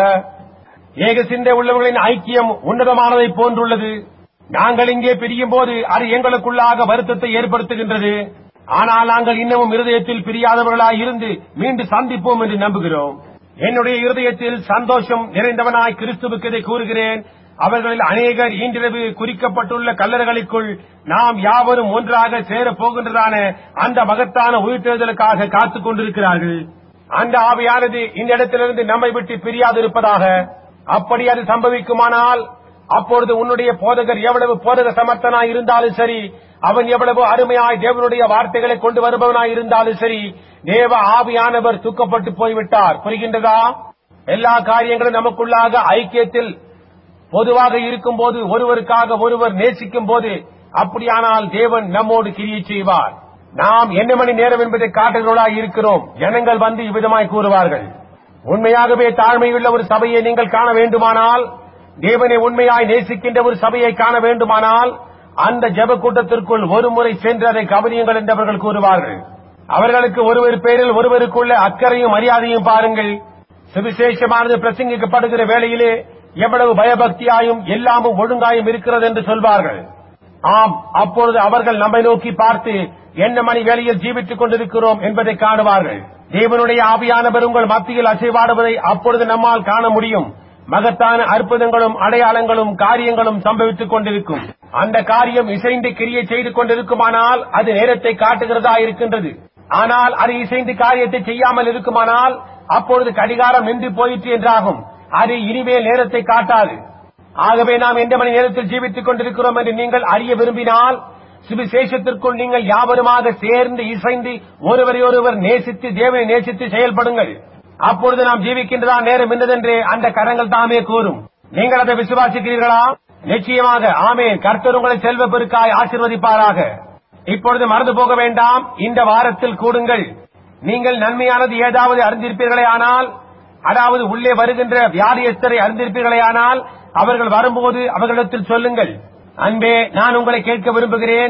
ஏக சிந்தை உள்ளவர்களின் ஐக்கியம் உன்னதமானதை போன்றுள்ளது நாங்கள் இங்கே பிரியும் போது அது எங்களுக்குள்ளாக வருத்தத்தை ஏற்படுத்துகின்றது ஆனால் நாங்கள் இன்னமும் இருதயத்தில் பிரியாதவர்களாய் இருந்து மீண்டும் சந்திப்போம் என்று நம்புகிறோம் என்னுடைய இருதயத்தில் சந்தோஷம் நிறைந்தவனாய் கிறிஸ்துவுக்கு இதை கூறுகிறேன் அவர்களில் அநேகர் இன்றிரவு குறிக்கப்பட்டுள்ள கல்லறைகளுக்குள் நாம் யாவரும் ஒன்றாக சேரப் போகின்றதான அந்த மகத்தான உயிர்த்தெழுதலுக்காக காத்துக் கொண்டிருக்கிறார்கள் அந்த ஆவியானது இந்த இடத்திலிருந்து நம்மை விட்டு பிரியாதிருப்பதாக அப்படி அது சம்பவிக்குமானால் அப்பொழுது உன்னுடைய போதகர் எவ்வளவு போதக சமர்த்தனாய் இருந்தாலும் சரி அவன் எவ்வளவு அருமையாய் தேவனுடைய வார்த்தைகளை கொண்டு வருபவனாய் இருந்தாலும் சரி தேவ ஆவியானவர் தூக்கப்பட்டு போய்விட்டார் புரிகின்றதா எல்லா காரியங்களும் நமக்குள்ளாக ஐக்கியத்தில் பொதுவாக இருக்கும் போது ஒருவருக்காக ஒருவர் நேசிக்கும் போது அப்படியானால் தேவன் நம்மோடு கிரியை செய்வார் நாம் என்ன மணி நேரம் என்பதை காட்டுகிறவர்களாய் இருக்கிறோம் ஜனங்கள் வந்து இவ்விதமாய் கூறுவார்கள் உண்மையாகவே தாழ்மையுள்ள ஒரு சபையை நீங்கள் காண வேண்டுமானால் தேவனை உண்மையாய் நேசிக்கின்ற ஒரு சபையை காண வேண்டுமானால் அந்த ஜெப கூட்டத்திற்குள் ஒரு முறை சென்று அதை கவனியுங்கள் என்று அவர்கள் கூறுவார்கள் அவர்களுக்கு ஒருவர் பேரில் ஒருவருக்குள்ள அக்கறையும் மரியாதையும் பாருங்கள் சுவிசேஷமானது பிரசங்கிக்கப்படுகிற வேளையிலே எவ்வளவு பயபக்தியாயும் எல்லாமும் ஒழுங்காயும் இருக்கிறது என்று சொல்வார்கள் ஆம் அப்பொழுது அவர்கள் நம்மை நோக்கி பார்த்து என்ன மணி வேளையில் ஜீவித்துக் கொண்டிருக்கிறோம் என்பதை காணுவார்கள் தேவனுடைய ஆவியானவர் உங்கள் மத்தியில் அசைவாடுவதை அப்பொழுது நம்மால் காண முடியும் மகத்தான அற்புதங்களும் அடையாளங்களும் காரியங்களும் சம்பவித்துக் கொண்டிருக்கும் அந்த காரியம் இசைந்து கிரியை செய்து கொண்டிருக்குமானால் அது நேரத்தை காட்டுகிறதா இருக்கின்றது ஆனால் அது இசைந்து காரியத்தை செய்யாமல் இருக்குமானால் அப்பொழுது கடிகாரம் நின்று போயிற்று என்றாகும் அது இனிமேல் நேரத்தை காட்டாது ஆகவே நாம் எந்த மணி நேரத்தில் ஜீவித்துக் கொண்டிருக்கிறோம் என்று நீங்கள் அறிய விரும்பினால் சுவிசேஷத்திற்குள் நீங்கள் யாவருமாக சேர்ந்து இசைந்து ஒருவரை ஒருவர் நேசித்து தேவனை நேசித்து செயல்படுங்கள் அப்பொழுது நாம் ஜீவிக்கின்றதா நேரம் என்னதென்று அந்த கரங்கள் தாமே கூறும் நீங்கள் அதை விசுவாசிக்கிறீர்களா நிச்சயமாக ஆமேன் கர்த்தர் உங்களை செல்வ பெருக்காய் ஆசிர்வதிப்பாராக இப்பொழுது மறந்து போக வேண்டாம் இந்த வாரத்தில் கூடுங்கள் நீங்கள் நன்மையானது ஏதாவது அறிந்திருப்பீர்களே ஆனால் அதாவது உள்ளே வருகின்ற வியாதியஸ்தரை அறிந்திருப்பீர்களே ஆனால் அவர்கள் வரும்போது அவர்களிடத்தில் சொல்லுங்கள் அன்பே நான் உங்களை கேட்க விரும்புகிறேன்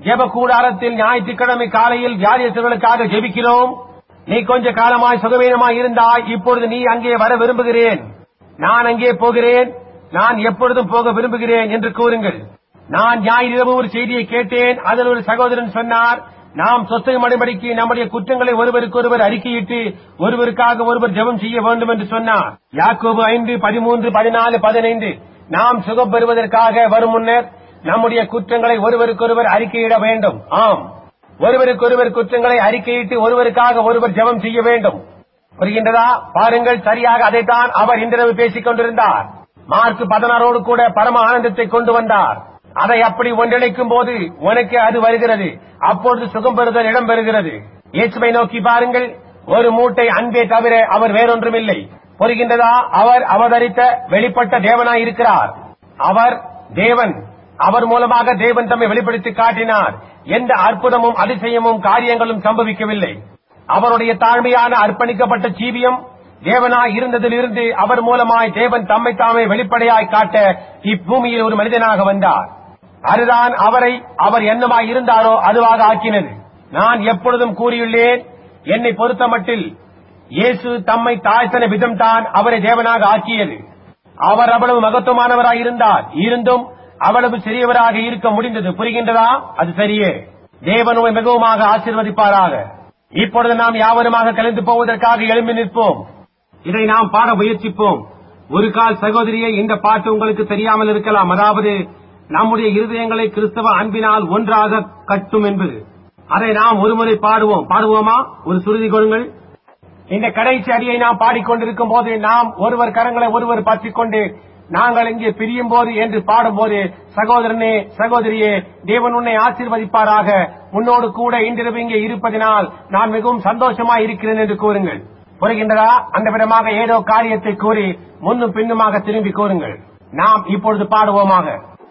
ஜெப கூடாரத்தில் ஞாயிற்றுக்கிழமை காலையில் வியாதியஸ்தர்களுக்காக ஜெபிக்கிறோம் நீ கொஞ்ச காலமாய் சுகவீனமாய் இருந்தாய் இப்பொழுது நீ அங்கே வர விரும்புகிறேன் நான் அங்கே போகிறேன் நான் எப்பொழுதும் போக விரும்புகிறேன் என்று கூறுங்கள் நான் ஞாயிறு ஒரு செய்தியை கேட்டேன் அதில் ஒரு சகோதரன் சொன்னார் நாம் சொத்தை மடைபடிக்கு நம்முடைய குற்றங்களை ஒருவருக்கொருவர் அறிக்கையிட்டு ஒருவருக்காக ஒருவர் ஜெபம் செய்ய வேண்டும் என்று சொன்னார் யாக்கோபு ஐந்து பதிமூன்று பதினாலு பதினைந்து நாம் சுகம் பெறுவதற்காக வரும் முன்னர் நம்முடைய குற்றங்களை ஒருவருக்கொருவர் அறிக்கையிட வேண்டும் ஆம் ஒருவருக்கொருவர் குற்றங்களை அறிக்கையிட்டு ஒருவருக்காக ஒருவர் ஜெபம் செய்ய வேண்டும் புரிகின்றதா பாருங்கள் சரியாக அதைத்தான் அவர் இன்றிரவு பேசிக் கொண்டிருந்தார் மார்க் பதினாறோடு கூட பரம ஆனந்தத்தை கொண்டு வந்தார் அதை அப்படி ஒன்றிணைக்கும் போது உனக்கு அது வருகிறது அப்பொழுது சுகம் பெறுதல் இடம் பெறுகிறது இயேசுவை நோக்கி பாருங்கள் ஒரு மூட்டை அன்பே தவிர அவர் வேறொன்றுமில்லை புரிகின்றதா அவர் அவதரித்த வெளிப்பட்ட தேவனாய் இருக்கிறார் அவர் தேவன் அவர் மூலமாக தேவன் தம்மை வெளிப்படுத்தி காட்டினார் எந்த அற்புதமும் அதிசயமும் காரியங்களும் சம்பவிக்கவில்லை அவருடைய தாழ்மையான அர்ப்பணிக்கப்பட்ட ஜீவியம் தேவனாய் இருந்ததிலிருந்து அவர் மூலமாய் தேவன் தம்மை தாமே வெளிப்படையாய் காட்ட இப்பூமியில் ஒரு மனிதனாக வந்தார் அதுதான் அவரை அவர் என்னமாய் இருந்தாரோ அதுவாக ஆக்கினது நான் எப்பொழுதும் கூறியுள்ளேன் என்னை பொறுத்தமட்டில் இயேசு தம்மை தாழ்த்தன விதம்தான் அவரை தேவனாக ஆக்கியது அவர் அவ்வளவு மகத்துவமானவராய் இருந்தார் இருந்தும் அவ்வளவு சிறியவராக இருக்க முடிந்தது புரிகின்றதா அது சரியே தேவன் உம்மை மிகவுமாக ஆசீர்வதிப்பாராக இப்பொழுது நாம் யாவருமாக கலந்து போவதற்காக எழும்பி நிற்போம் இதை நாம் பாட முயற்சிப்போம் ஒரு கால் சகோதரியே இந்த பாட்டு உங்களுக்கு தெரியாமல் இருக்கலாம் அதாவது நம்முடைய இருதயங்களை கிறிஸ்தவ அன்பினால் ஒன்றாக கட்டும் என்பது அதை நாம் ஒருமுறை பாடுவோம் பாடுவோமா ஒரு சுருதி கொடுங்கள் இந்த கடைசி அடியை நாம் பாடிக்கொண்டிருக்கும் போது நாம் ஒருவர் கரங்களை ஒருவர் பற்றிக் கொண்டு நாங்கள் இங்கே பிரியும் போது என்று பாடும்போது சகோதரனே சகோதரியே தேவன் உன்னை ஆசீர்வதிப்பாராக உன்னோடு கூட இன்றிரவு இங்கே இருப்பதினால் நான் மிகவும் சந்தோஷமாய் இருக்கிறேன் என்று கூறுங்கள் புரிகின்றதா அந்த விதமாக ஏதோ காரியத்தை கூறி முன்னும் பின்னுமாக திரும்பி கூறுங்கள் நாம் இப்பொழுது பாடுவோமாக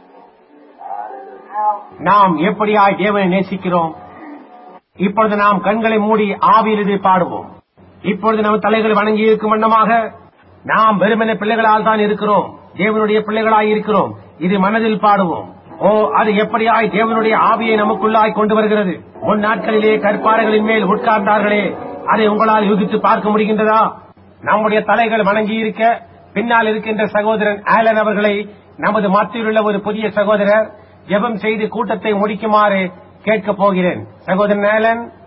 நாம் எப்படியாய் தேவனை நேசிக்கிறோம் இப்பொழுது நாம் கண்களை மூடி ஆவியில் இதை பாடுவோம் இப்பொழுது நம் தலைகள் வணங்கி இருக்கும் வண்ணமாக நாம் வெறுமன பிள்ளைகளால் தான் இருக்கிறோம் தேவனுடைய பிள்ளைகளாய் இருக்கிறோம் இது மனதில் பாடுவோம் ஓ அது எப்படியாய் தேவனுடைய ஆவியை நமக்குள்ளாய் கொண்டு வருகிறது முன் நாட்களிலே கற்பாறைகளின் மேல் உட்கார்ந்தார்களே அதை உங்களால் யூகித்து பார்க்க முடிகின்றதா நம்முடைய தலைகள் வணங்கி இருக்க பின்னால் இருக்கின்ற சகோதரன் ஆலன் அவர்களை நமது மத்தியில் உள்ள ஒரு புதிய சகோதரர் ஜெபம் செய்து கூட்டத்தை முடிக்குமாறு கேட்கப் போகிறேன் சகோதரன் ஆலன்